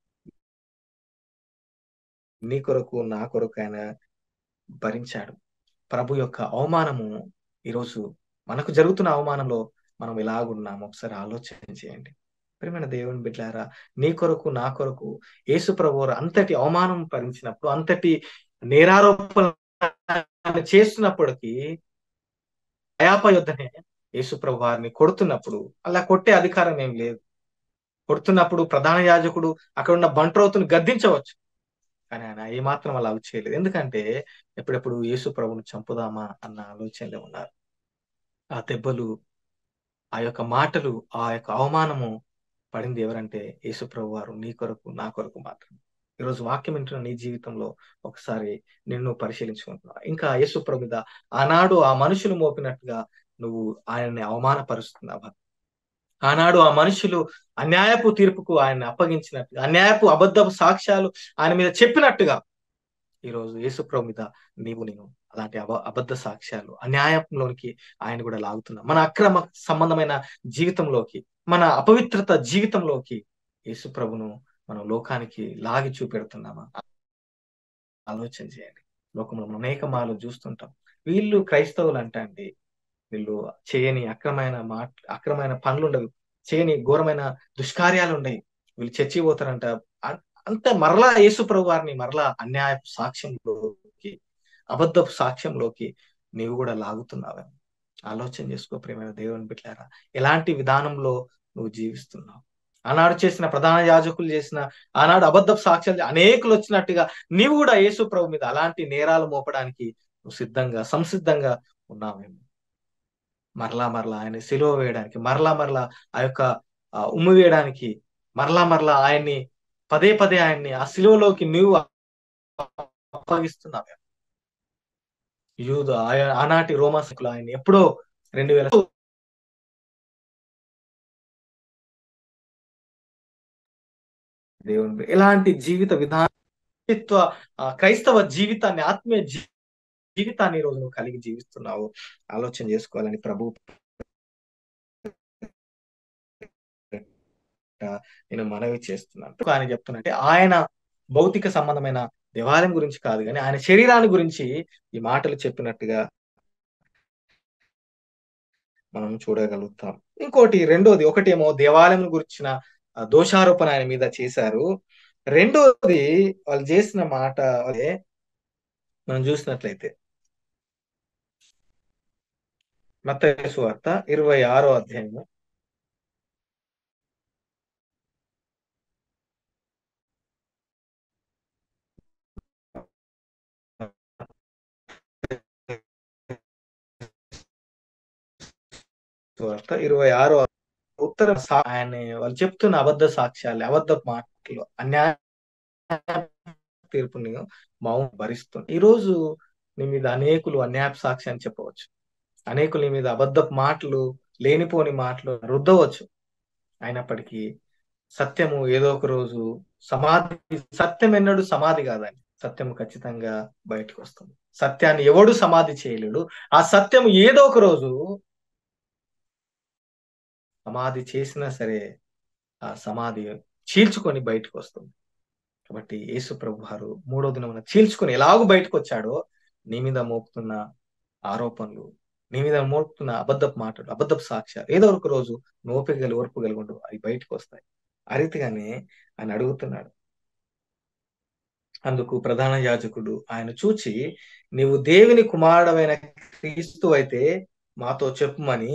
నీ కొరకు నా కొరకు ఆయన భరించాడు ప్రభు యొక్క అవమానము ఈరోజు మనకు జరుగుతున్న అవమానంలో మనం ఎలాగున్నాము ఒకసారి ఆలోచన చేయండి ప్రియమైన దేవుని బిడ్డారా నీ కొరకు నా కొరకు యేసు ప్రభు అంతటి అవమానం భరించినప్పుడు అంతటి నేరారోపణ చేస్తున్నప్పటికీ అయాప యుద్ధనే యేసు ప్రభు వారిని కొడుతున్నప్పుడు అలా కొట్టే అధికారం ఏం లేదు కొడుతున్నప్పుడు ప్రధాన యాజకుడు అక్కడ ఉన్న బంట్రోతును గద్దించవచ్చు కానీ ఆయన ఏమాత్రం అలా చేయలేదు ఎందుకంటే ఎప్పుడెప్పుడు యేసు ప్రభును చంపుదామా అన్న ఆలోచనలో ఉన్నారు ఆ దెబ్బలు ఆ యొక్క మాటలు ఆ యొక్క అవమానము పడింది ఎవరంటే యేసు ప్రభు వారు నీ కొరకు నా కొరకు మాత్రం ఈరోజు వాక్యం వింటున్న నీ జీవితంలో ఒకసారి నిన్ను పరిశీలించుకుంటున్నా ఇంకా యేసు ప్రభు మీద ఆనాడు ఆ మనుషులు మోపినట్టుగా నువ్వు ఆయన్ని అవమానపరుస్తున్నావా ఆనాడు ఆ మనుషులు అన్యాయపు తీర్పుకు ఆయన అప్పగించినట్టుగా అన్యాయపు అబద్ధపు సాక్ష్యాలు ఆయన మీద చెప్పినట్టుగా ఈరోజు యేసుప్రభు మీద నీవు నేను అలాంటి అబ అబద్ధ సాక్ష్యాలు అన్యాయంలోనికి ఆయన కూడా లాగుతున్నా మన అక్రమ సంబంధమైన జీవితంలోకి మన అపవిత్రత జీవితంలోకి యేసుప్రభును మనం లోకానికి లాగి చూపెడుతున్నామా ఆలోచన చేయండి లోకంలో మనం అనేక మాలు చూస్తుంటాం వీళ్ళు క్రైస్తవులు అంట అండి వీళ్ళు చేయని అక్రమైన మాట అక్రమైన పనులు ఉండవు చేయని ఘోరమైన దుష్కార్యాలు ఉండవు వీళ్ళు చర్చి పోతారంట అంత మరలా యేసు ప్రభు వారిని మరలా అన్యాయపు సాక్ష్యంలోకి అబద్ధపు సాక్ష్యంలోకి నీవు కూడా లాగుతున్నావే ఆలోచన చేసుకో ప్రేమైన దేవుని బిడ్డారా ఎలాంటి విధానంలో నువ్వు జీవిస్తున్నావు ఆనాడు చేసిన ప్రధాన యాజకులు చేసిన ఆనాడు అబద్ధ సాక్ష్యాలు అనేకులు వచ్చినట్టుగా నీవు కూడా యేసు ప్రభు మీద అలాంటి నేరాలు మోపడానికి నువ్వు సిద్ధంగా సంసిద్ధంగా ఉన్నావేమో మరలా మరలా ఆయన సిలువ వేయడానికి మరలా మరలా ఆ యొక్క ఆ, ఉమ్ము వేయడానికి మరలా మరలా ఆయన్ని పదే పదే ఆయన్ని ఆ సిలువలోకి నువ్వు అప్పగిస్తున్నావు యూదు ఆయ- ఆనాటి రోమాసకులు ఆయన ఎప్పుడో రెండు వేల దేవుని ఎలాంటి జీవిత విధాన వ్యక్తిత్వ, ఆ, క్రైస్తవ జీవితాన్ని ఆత్మీయ జీ- జీవితాన్ని ఈ రోజు నువ్వు కలిగి జీవిస్తున్నావు ఆలోచన చేసుకోవాలని ప్రభు నేను మనవి చేస్తున్నాను ఆయన చెప్తున్నట్టే ఆయన భౌతిక సంబంధమైన దేవాలయం గురించి కాదు కానీ ఆయన శరీరాన్ని గురించి ఈ మాటలు చెప్పినట్టుగా మనం చూడగలుగుతాం ఇంకోటి రెండోది ఒకటేమో దేవాలయం గురించిన ఆ, దోషారోపణ ఆయన మీద చేశారు రెండోది వాళ్ళు చేసిన మాట వలె మనం చూసినట్లయితే మత్తయి సువార్త ఇరవై ఆరో అధ్యాయము సువార్త ఇరవై ఆరో ఉత్తర సా- ఆయన వాళ్ళు చెప్తున్న అబద్ధ సాక్ష్యాలు అబద్ధ మాటలు అన్యాయ తీర్పుని మౌనం భరిస్తుంది ఈ రోజు నీ మీద అనేకులు అన్యాయ సాక్షి అని చెప్పవచ్చు అనేకులు నీ మీద అబద్ధపు మాటలు లేనిపోని మాటలు రుద్దవచ్చు అయినప్పటికీ సత్యము ఏదో ఒక రోజు సమాధి సత్యం ఎన్నడు సమాధి కాదని సత్యము ఖచ్చితంగా బయటకు వస్తుంది సత్యాన్ని ఎవడు సమాధి చేయలేడు ఆ సత్యము ఏదో ఒక రోజు సమాధి చేసినా సరే ఆ సమాధి చీల్చుకొని బయటకు వస్తుంది కాబట్టి యేసు ప్రభు వారు మూడో దినమున చీల్చుకొని ఎలాగూ బయటకు వచ్చాడో నీ మీద మోపుతున్న ఆరోపణలు నీ మీద మోపుతున్న అబద్ధపు మాటలు అబద్ధపు సాక్ష్యాలు ఏదో ఒక రోజు నోపగలి ఓర్పుగలిగి ఉండు అవి బయటకు వస్తాయి ఆ రీతిగానే ఆయన అడుగుతున్నాడు అందుకు ప్రధాన యాజకుడు ఆయన చూచి నీవు దేవుని కుమారుడమైన క్రీస్తు అయితే మాతో చెప్పుమని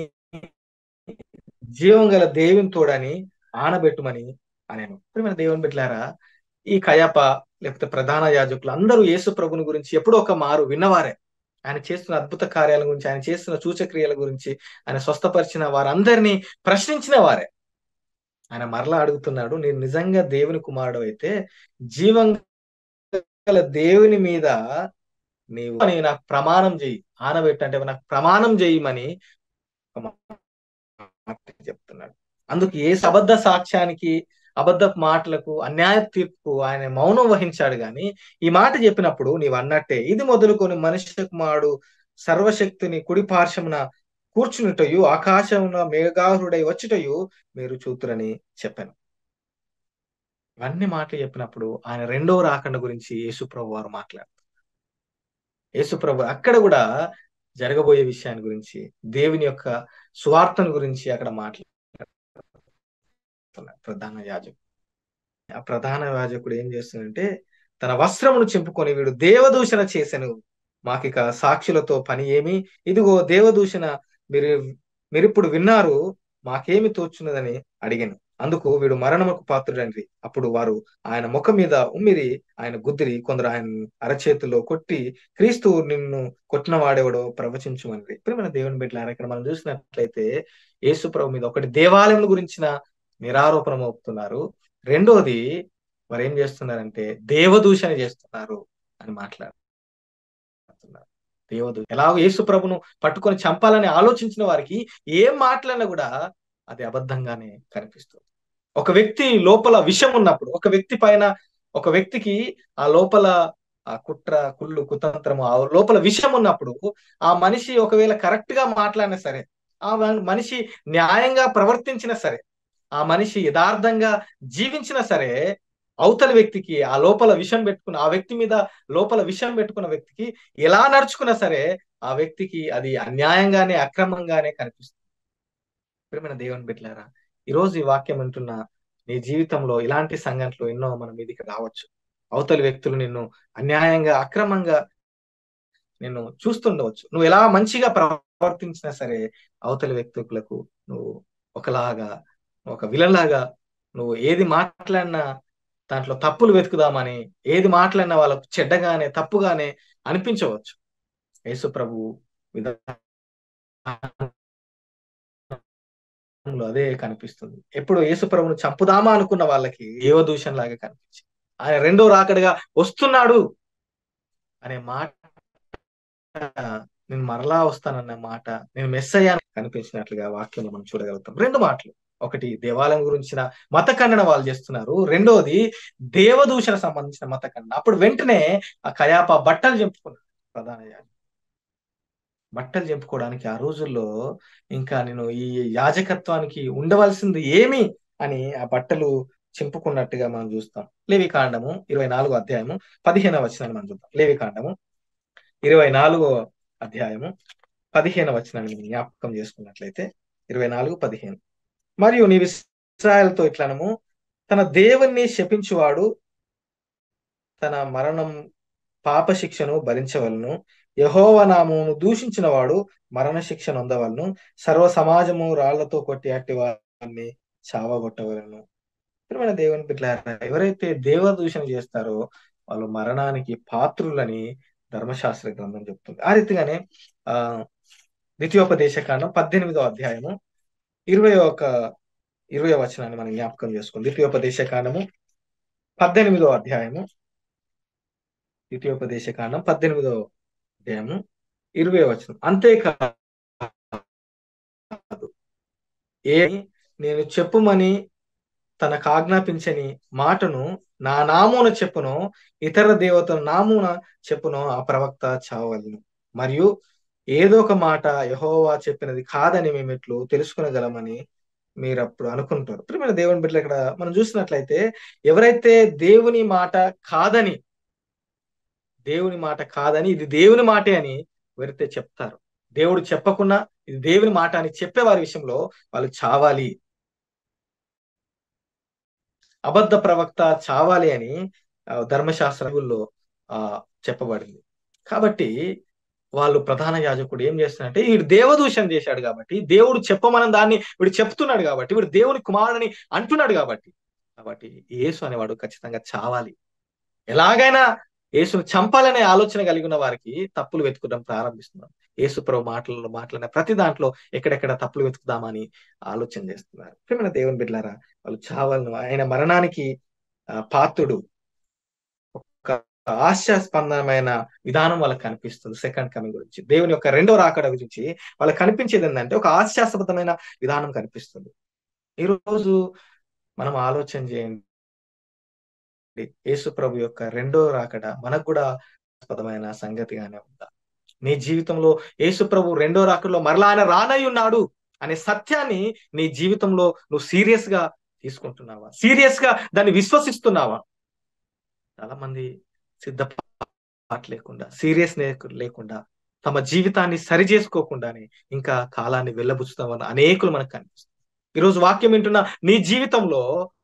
జీవం గల దేవుని తోడని ఆనబెట్టుమని అనేను ప్రియమైన దేవుని బిడ్డలారా ఈ కయప లేకపోతే ప్రధాన యాజకులు అందరూ యేసు ప్రభుని గురించి ఎప్పుడో ఒక మారు విన్నవారే ఆయన చేస్తున్న అద్భుత కార్యాల గురించి ఆయన చేస్తున్న సూచక్రియల గురించి ఆయన స్వస్థపరిచిన వారందరినీ ప్రశ్నించిన వారే ఆయన మరలా అడుగుతున్నాడు నేను నిజంగా దేవుని కుమారుడు అయితే జీవం గల దేవుని మీద నీవు అని నాకు ప్రమాణం చెయ్యి ఆనబెట్టు అంటే నాకు ప్రమాణం చేయమని ఒక మాట చెప్తున్నాడు అందుకు ఏ అబద్ధ సాక్ష్యానికి అబద్ధ మాటలకు అన్యాయ తీర్పు ఆయన మౌనం వహించాడు గాని ఈ మాట చెప్పినప్పుడు నీవు అన్నట్టే ఇది మొదలుకొని మనుష్య కుమారుడు సర్వశక్తిని కుడి పార్శ్వమున కూర్చునిటయు ఆకాశమున మేఘాహుడై వచ్చుటయు మీరు చూతురని చెప్పాను ఇవన్నీ మాటలు చెప్పినప్పుడు ఆయన రెండో రాకండ గురించి యేసుప్రభు వారు మాట్లాడారు యేసుప్రభు అక్కడ కూడా జరగబోయే విషయాన్ని గురించి దేవుని యొక్క స్వార్థను గురించి అక్కడ మాట్లాడుతున్నారు ప్రధాన యాజకుడు ఆ ప్రధాన యాజకుడు ఏం చేస్తుందంటే తన వస్త్రమును చింపుకొని వీడు దేవదూషణ చేసెను మాకిక సాక్షులతో పని ఏమి ఇదిగో దేవదూషణ మీరు మీరిప్పుడు విన్నారు మాకేమి తోచున్నదని అడిగాను అందుకు వీడు మరణముకు పాత్రుడండి అప్పుడు వారు ఆయన ముఖం మీద ఉమ్మిరి ఆయన గుద్దిరి కొందరు ఆయన అరచేతిలో కొట్టి క్రీస్తు నిన్ను కొట్టిన వాడెవడో ప్రవచించమని ప్రియమైన దేవుని బిడ్డలారా ఇక్కడ మనం చూసినట్లయితే యేసు ప్రభు మీద ఒకటి దేవాలయం గురించిన నిరారోపణ మోపుతున్నారు రెండోది వారు ఏం చేస్తున్నారంటే దేవదూషణ చేస్తున్నారు అని మాట్లాడుతున్నారు దేవదూ ఎలాగో యేసు ప్రభును పట్టుకొని చంపాలని ఆలోచించిన వారికి ఏం మాట్లాడినా కూడా అది అబద్ధంగానే కనిపిస్తుంది ఒక వ్యక్తి లోపల విషం ఉన్నప్పుడు ఒక వ్యక్తి పైన ఒక వ్యక్తికి ఆ లోపల ఆ కుట్ర కుళ్ళు కుతంత్రము ఆ లోపల విషం ఉన్నప్పుడు ఆ మనిషి ఒకవేళ కరెక్ట్ గా మాట్లాడినా సరే ఆ మనిషి న్యాయంగా ప్రవర్తించినా సరే ఆ మనిషి యథార్థంగా జీవించినా సరే అవతల వ్యక్తికి ఆ లోపల విషం పెట్టుకున్న ఆ వ్యక్తి మీద లోపల విషం పెట్టుకున్న వ్యక్తికి ఎలా నడుచుకున్నా సరే ఆ వ్యక్తికి అది అన్యాయంగానే అక్రమంగానే కనిపిస్తుంది ప్రియమైన దేవుని బిడ్డలారా ఈ రోజు ఈ వాక్యం వింటున్న నీ జీవితంలో ఇలాంటి సంఘటనలు ఎన్నో మన మీదకి రావచ్చు అవతలి వ్యక్తులు నిన్ను అన్యాయంగా అక్రమంగా నేను చూస్తుండవచ్చు నువ్వు ఎలా మంచిగా ప్రవర్తించినా సరే అవతలి వ్యక్తులకు నువ్వు ఒకలాగా ఒక విలన్ లాగా నువ్వు ఏది మాట్లాడినా దాంట్లో తప్పులు వెతుకుదామని ఏది మాట్లాడినా వాళ్ళకు చెడ్డగానే తప్పుగానే అనిపించవచ్చు యేసు ప్రభు విధానంలో అదే కనిపిస్తుంది ఎప్పుడు యేసు ప్రభును చంపుదామా అనుకున్న వాళ్ళకి దేవదూషణ లాగా కనిపించింది ఆయన రెండో రాకడగా వస్తున్నాడు అనే మాట నేను మరలా వస్తానన్న మాట నేను మెస్ అయ్యాను కనిపించినట్లుగా వాక్యంలో మనం చూడగలుగుతాం రెండు మాటలు ఒకటి దేవాలయం గురించిన మత ఖండన వాళ్ళు చేస్తున్నారు రెండోది దేవదూషణ సంబంధించిన మత ఖండన అప్పుడు వెంటనే ఆ కయాప బట్టలు చెంపుకున్నాడు ప్రధాన యాజకుడు బట్టలు చెంపుకోవడానికి ఆ రోజుల్లో ఇంకా నేను ఈ యాజకత్వానికి ఉండవలసింది ఏమి అని ఆ బట్టలు చింపుకున్నట్టుగా మనం చూస్తాం లేవి కాండము ఇరవై నాలుగో అధ్యాయము పదిహేనవ వచనాన్ని మనం చూద్దాం లేవి కాండము ఇరవై నాలుగో అధ్యాయము పదిహేను వచనాన్ని జ్ఞాపకం చేసుకున్నట్లయితే ఇరవై నాలుగు పదిహేను మరియు నీవు ఇస్రాయల్తో ఇట్లనము తన దేవుణ్ణి శపించువాడు తన మరణం పాప శిక్షను భరించవలను యహోవ నామమును దూషించిన వాడు మరణ శిక్ష నొందవలను సర్వ సమాజము రాళ్లతో కొట్టి అట్టి వారిని చావగొట్టవలను ప్రియమైన దేవుని బిడ్డలారా ఎవరైతే దేవ దూషణ చేస్తారో వాళ్ళు మరణానికి పాత్రులని ధర్మశాస్త్ర గ్రంథం చెప్తుంది ఆ రీతిగానే ఆ ద్వితీయోపదేశ కాండం పద్దెనిమిదో అధ్యాయము ఇరవై ఒక ఇరవై వచనాన్ని మనం జ్ఞాపకం చేసుకుంది ద్వితీయోపదేశ కాండము పద్దెనిమిదో అధ్యాయము ద్వితీయోపదేశ కాండం పద్దెనిమిదో అధ్యాయము ఇరవై వచనం అంతేకాదు ఏ నేను చెప్పుమని తనకు ఆజ్ఞాపించని మాటను నా నామున చెప్పును ఇతర దేవతల నామున చెప్పును ఆ ప్రవక్త చావలను మరియు ఏదో ఒక మాట యహోవా చెప్పినది కాదని మేము ఇట్లు తెలుసుకునగలమని మీరు అప్పుడు అనుకుంటారు ప్రియమైన దేవుని బిడ్డలు ఇక్కడ మనం చూసినట్లయితే ఎవరైతే దేవుని మాట కాదని దేవుని మాట కాదని ఇది దేవుని మాటే అని వెరితే చెప్తారు దేవుడు చెప్పకుండా ఇది దేవుని మాట అని చెప్పే వారి విషయంలో వాళ్ళు చావాలి అబద్ధ ప్రవక్త చావాలి అని ధర్మశాస్త్రంలో ఆ చెప్పబడింది కాబట్టి వాళ్ళు ప్రధాన యాజకుడు ఏం చేస్తున్నారంటే వీడు దేవదూషణ చేశాడు కాబట్టి దేవుడు చెప్పమని దాన్ని వీడు చెప్తున్నాడు కాబట్టి వీడు దేవుని కుమారుని అంటున్నాడు కాబట్టి కాబట్టి యేసు అనేవాడు ఖచ్చితంగా చావాలి ఎలాగైనా యేసును చంపాలనే ఆలోచన కలిగిన వారికి తప్పులు వెతుకుదాం ప్రారంభిస్తున్నారు యేసు ప్రభు మాటలలో మాట్లాడిన ప్రతి దాంట్లో ఎక్కడెక్కడ తప్పులు వెతుకుదామని ఆలోచన చేస్తున్నారు ప్రేమైన దేవుని బిడ్డలారా వాళ్ళు చావాలను ఆయన మరణానికి పాత్రుడు ఒక ఆశాస్పందమైన విధానం వాళ్ళకి కనిపిస్తుంది సెకండ్ కమింగ్ గురించి దేవుని యొక్క రెండో రాకడ గురించి వాళ్ళకి కనిపించేది ఏంటంటే ఒక ఆశాస్పదమైన విధానం కనిపిస్తుంది ఈరోజు మనం ఆలోచన చేయండి యేసు ప్రభు యొక్క రెండో రాకడ మనకు కూడా ఆస్పదమైన సంగతిగానే ఉందా నీ జీవితంలో యేసు ప్రభు రెండో రాకడలో మరలా ఆయన రానై ఉన్నాడు అనే సత్యాన్ని నీ జీవితంలో నువ్వు సీరియస్ గా తీసుకుంటున్నావా సీరియస్ గా దాన్ని విశ్వసిస్తున్నావా చాలా మంది సిద్ధపాటు లేకుండా సీరియస్ లేకుండా తమ జీవితాన్ని సరి చేసుకోకుండానే ఇంకా కాలాన్ని వెళ్ళబుచ్చుతామని అనేకులు మనకు కనిపిస్తుంది ఈరోజు వాక్యం వింటున్న నీ జీవితంలో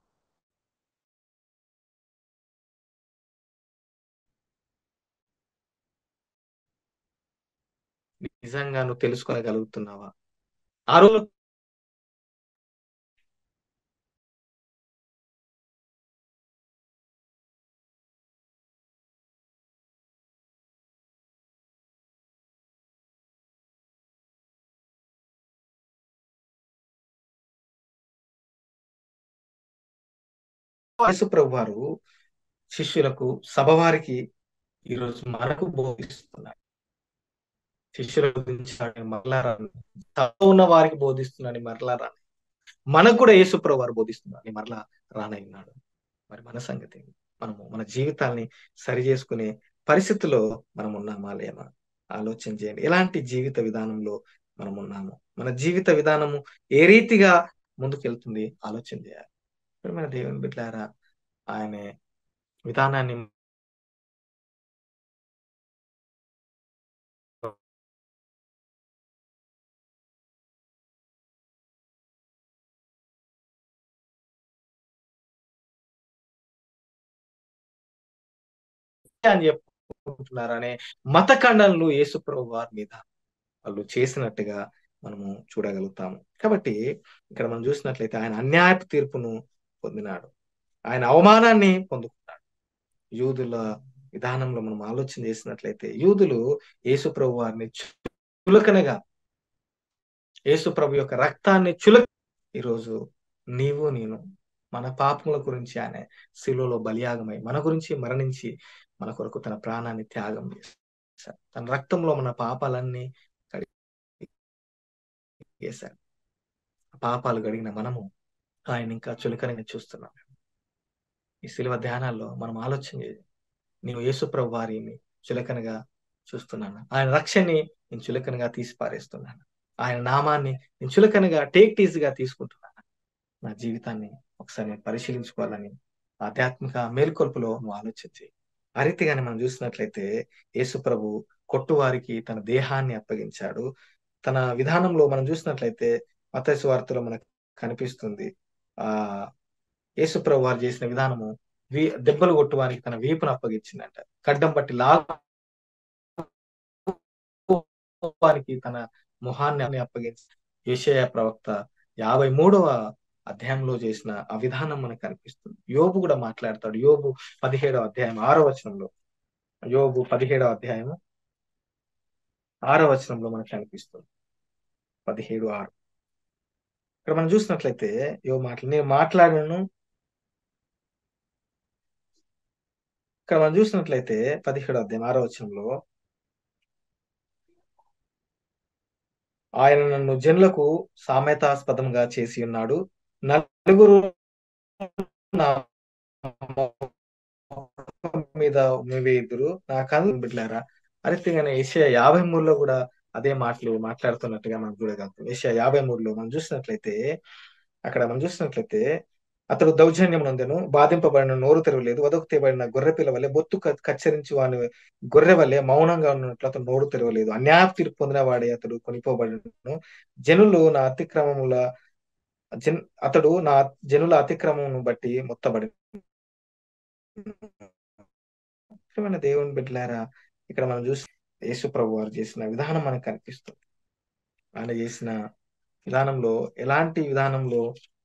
నిజంగా నువ్వు తెలుసుకోగలుగుతున్నావా ఆ రోజు ప్రభు వారు శిష్యులకు సభవారికి ఈరోజు మనకు బోధిస్తున్నారు శిష్యుల గురించి మరలా రాను ఉన్న వారికి బోధిస్తున్నాను మరలా రాను మనకు కూడా యేసుప్రభు వారు బోధిస్తున్నారు మరలా రానయ్యున్నాడు మరి మన సంగతి మనము మన జీవితాల్ని సరి చేసుకునే పరిస్థితిలో మనం ఉన్నామా లేమా ఆలోచన చేయండి ఎలాంటి జీవిత విధానంలో మనం ఉన్నాము మన జీవిత విధానము ఏ రీతిగా ముందుకెళ్తుంది ఆలోచన చేయాలి మన దేవుని బిడ్డారా ఆయన విధానాన్ని అని చెప్పి ఉంటున్నారనే మత ఖండనలు యేసుప్రభు వారి మీద వాళ్ళు చేసినట్టుగా మనము చూడగలుగుతాము కాబట్టి ఇక్కడ మనం చూసినట్లయితే ఆయన అన్యాయపు తీర్పును పొందినాడు ఆయన అవమానాన్ని పొందుకున్నాడు యూదుల విధానంలో మనం ఆలోచన చేసినట్లయితే యూదులు యేసు ప్రభు వారిని చులకనగా యేసు ప్రభు యొక్క రక్తాన్ని చులక ఈరోజు నీవు నేను మన పాపముల గురించి ఆయన శిలువలో బలియాగమై మన గురించి మరణించి మన కొరకు తన ప్రాణాన్ని త్యాగం చేశాడు తన రక్తంలో మన పాపాలన్నీ కడిగేశాడు పాపాలు గడిగిన మనము ఆయన ఇంకా చులకనగా చూస్తున్నాం ఈ శిలువ ధ్యానాల్లో మనం ఆలోచన చేయాలి నేను యేసుప్రభు వారిని చులకనగా చూస్తున్నాను ఆయన రక్షణని నేను చులకనగా తీసి పారేస్తున్నాను ఆయన నామాన్ని నేను చులకనగా టేక్ గా తీసుకుంటున్నాను నా జీవితాన్ని ఒకసారి నేను పరిశీలించుకోవాలని ఆధ్యాత్మిక మేల్కొల్పులో నువ్వు ఆలోచించి ఆ రీతిగానే మనం చూసినట్లయితే యేసు ప్రభు కొట్టువారికి తన దేహాన్ని అప్పగించాడు తన విధానంలో మనం చూసినట్లయితే మతైసు వార్తలో మనకు కనిపిస్తుంది ఆ యేసు ప్రభు వారు చేసిన విధానము వీ దెబ్బలు కొట్టువానికి తన వీపును అప్పగించిందంట గడ్డం పట్టి లానికి తన మొహాన్ని అప్పగించి ఏషయ ప్రవక్త యాభై మూడవ అధ్యాయంలో చేసిన ఆ విధానం మనకు కనిపిస్తుంది యోబు కూడా మాట్లాడతాడు యోబు పదిహేడవ అధ్యాయం ఆరో వచనంలో యోబు పదిహేడవ అధ్యాయము ఆరో వచనంలో మనకు కనిపిస్తుంది పదిహేడు ఆరు ఇక్కడ మనం చూసినట్లయితే యోబు మాటలు నేను మాట్లాడను ఇక్కడ మనం చూసినట్లయితే పదిహేడు అధ్యాయం ఆరో వచనంలో ఆయన నన్ను జనులకు సామెతాస్పదంగా చేసి ఉన్నాడు నలుగురు మీద ఇద్దరు నా కళ్ళు బిడ్లారా అరితిగానే ఏషియా యాభై మూడులో కూడా అదే మాటలు మాట్లాడుతున్నట్టుగా మనం చూడగలుగుతాం ఏషియా యాభై మూడులో మనం చూసినట్లయితే అక్కడ మనం చూసినట్లయితే అతడు దౌర్జన్యం నందెను బాధింపబడిన నోరు తెరవలేదు వదకు తేబడిన గొర్రె పిల్ల వల్లే బొత్తు కచ్చరించి వాని గొర్రె వల్లే మౌనంగా ఉన్నట్లు అతను నోరు తెరవలేదు అన్యాయ తీర్పు పొందిన వాడే అతడు కొనిపోబడిను జనులు నా అతిక్రమముల జన్ అతడు నా జనుల అతిక్రమమును బట్టి మొత్తబడి దేవుని బిడ్డలారా ఇక్కడ మనం చూసి యేసు ప్రభు వారు చేసిన విధానం మనకు కనిపిస్తుంది ఆయన చేసిన విధానంలో ఎలాంటి విధానంలో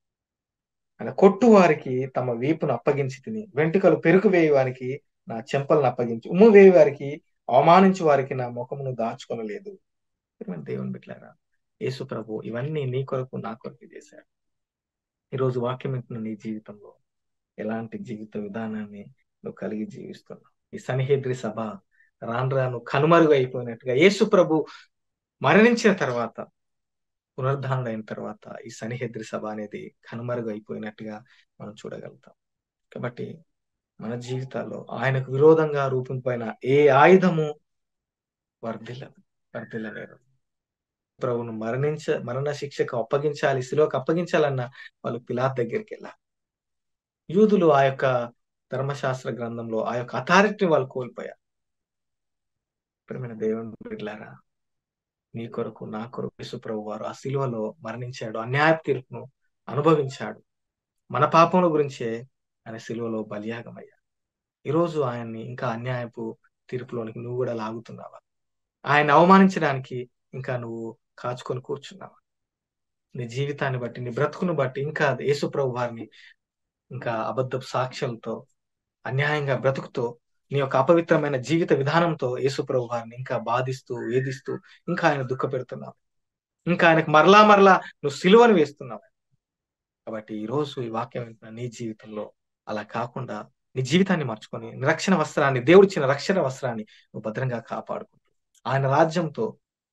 ఆయన కొట్టు వారికి తమ వీపును అప్పగించి తిని వెంట్రుకలు పెరుగు వేయి వారికి నా చెంపలను అప్పగించి ఉమ్ము వేయి వారికి అవమానించి వారికి నా ముఖమును దాచుకొనలేదు దేవుని బిడ్డలారా యేసు ప్రభు ఇవన్నీ నీ కొరకు నా కొరకు చేశాడు ఈరోజు వాక్యం వింటున్న నీ జీవితంలో ఎలాంటి జీవిత విధానాన్ని నువ్వు కలిగి జీవిస్తున్నావు ఈ సన్నిహేద్రి సభ రాను రాను కనుమరుగు అయిపోయినట్టుగా యేసు ప్రభు మరణించిన తర్వాత పునరుద్ధానుడైన తర్వాత ఈ సన్నిహేద్రి సభ అనేది కనుమరుగు అయిపోయినట్టుగా మనం చూడగలుగుతాం కాబట్టి మన జీవితాల్లో ఆయనకు విరోధంగా రూపింపైన ఏ ఆయుధము వర్ధిల్ల వర్ధిల్లలేరు ప్రభును మరణించ మరణ శిక్షకు అప్పగించాలి శిలోకి అప్పగించాలన్న వాళ్ళు పిలాత్ దగ్గరికి వెళ్ళారు యూదులు ఆ యొక్క ధర్మశాస్త్ర గ్రంథంలో ఆ యొక్క అథారిటీని వాళ్ళు కోల్పోయారు ప్రేమైన దేవుని బిడ్డలారా నీ కొరకు నా కొరకు యేసుప్రభు వారు ఆ శిలువలో మరణించాడు అన్యాయ తీర్పును అనుభవించాడు మన పాపముల గురించే ఆయన శిలువలో బలియాగమయ్యాడు ఈరోజు ఆయన్ని ఇంకా అన్యాయపు తీర్పులోనికి నువ్వు కూడా లాగుతున్నావా ఆయన అవమానించడానికి ఇంకా నువ్వు కాచుకొని కూర్చున్నావా నీ జీవితాన్ని బట్టి నీ బ్రతుకును బట్టి ఇంకా యేసుప్రభు వారిని ఇంకా అబద్ధపు సాక్ష్యాలతో అన్యాయంగా బ్రతుకుతో నీ యొక్క అపవిత్రమైన జీవిత విధానంతో యేసుప్రభు వారిని ఇంకా బాధిస్తూ వేధిస్తూ ఇంకా ఆయన దుఃఖ పెడుతున్నావు ఇంకా ఆయనకు మరలా మరలా నువ్వు సిలువను వేస్తున్నావు కాబట్టి ఈ రోజు ఈ వాక్యం వింటున్న నీ జీవితంలో అలా కాకుండా నీ జీవితాన్ని మార్చుకొని రక్షణ వస్త్రాన్ని దేవుడిచ్చిన రక్షణ వస్త్రాన్ని నువ్వు భద్రంగా కాపాడుకుంటూ ఆయన రాజ్యంతో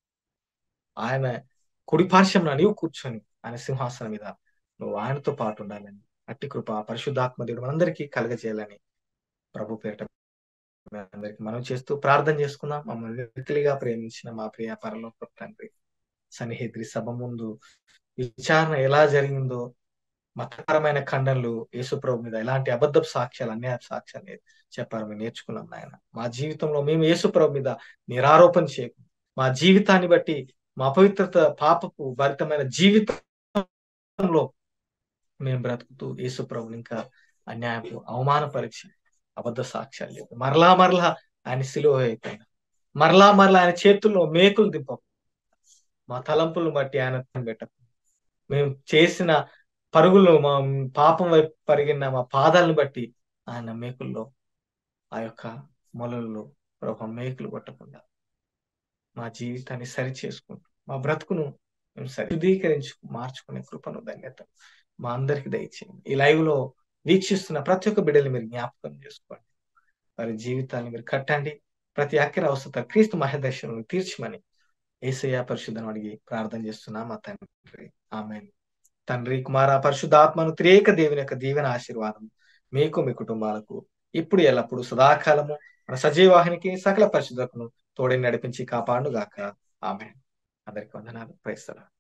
ఆయన కుడి పార్శ్వంలో నీవు కూర్చొని ఆయన సింహాసనం మీద నువ్వు ఆయనతో పాటు ఉండాలని అట్టి కృప పరిశుద్ధాత్మ దేవుడు మనందరికీ కలగజేయాలని ప్రభు పేరిట అందరికి మనం చేస్తూ ప్రార్థన చేసుకుందాం మమ్మల్ని వ్యక్తులుగా ప్రేమించిన మా ప్రియ పరలోక తండ్రి సన్నిహిద్రి సభ ముందు విచారణ ఎలా జరిగిందో మతపరమైన ఖండనలు యేసుప్రభు మీద ఎలాంటి అబద్ధపు సాక్ష్యాలు అన్యాయ సాక్ష్యాలు చెప్పారు మేము నేర్చుకున్నాం నాయన మా జీవితంలో మేము యేసుప్రభు మీద నిరారోపణ చేయకు మా జీవితాన్ని బట్టి మా అపవిత్రత పాపపు భరితమైన జీవితంలో మేము బ్రతుకుతూ యేసుప్రభుని ఇంకా అన్యాయపు అవమాన పరీక్ష అబద్ధ సాక్ష్యాలు లేవు మరలా మరలా ఆయన సిలువ అయిపోయిన మరలా మరలా ఆయన చేతుల్లో మేకులు దింప మా తలంపులను బట్టి ఆయన పెట్టకు మేము చేసిన పరుగులు మా పాపం వైపు పరిగిన మా పాదాలను బట్టి ఆయన మేకుల్లో ఆ యొక్క మొలల్లో ఒక మేకులు కొట్టకుండా మా జీవితాన్ని సరి చేసుకుంటూ మా బ్రతుకును మేము శుద్ధీకరించు మార్చుకునే కృపను ధన్యత మా అందరికి దయచేయండి ఈ లైవ్ లో వీక్షిస్తున్న ప్రతి ఒక్క బిడ్డని మీరు జ్ఞాపకం చేసుకోండి వారి జీవితాన్ని మీరు కట్టండి ప్రతి అక్కర అవసరం క్రీస్తు మహదర్శనం తీర్చమని ఏసయ్య పరిశుద్ధను అడిగి ప్రార్థన చేస్తున్నా మా తండ్రి ఆమె తండ్రి కుమార పరిశుద్ధాత్మను త్రియేక దేవుని యొక్క దీవెన ఆశీర్వాదం మీకు మీ కుటుంబాలకు ఇప్పుడు ఎల్లప్పుడు సదాకాలము మన సజీవాహినికి సకల పరిశుద్ధకును తోడని నడిపించి కాపాడుగాక ఆమె అందరికి వందనాలు ప్రైస్తలా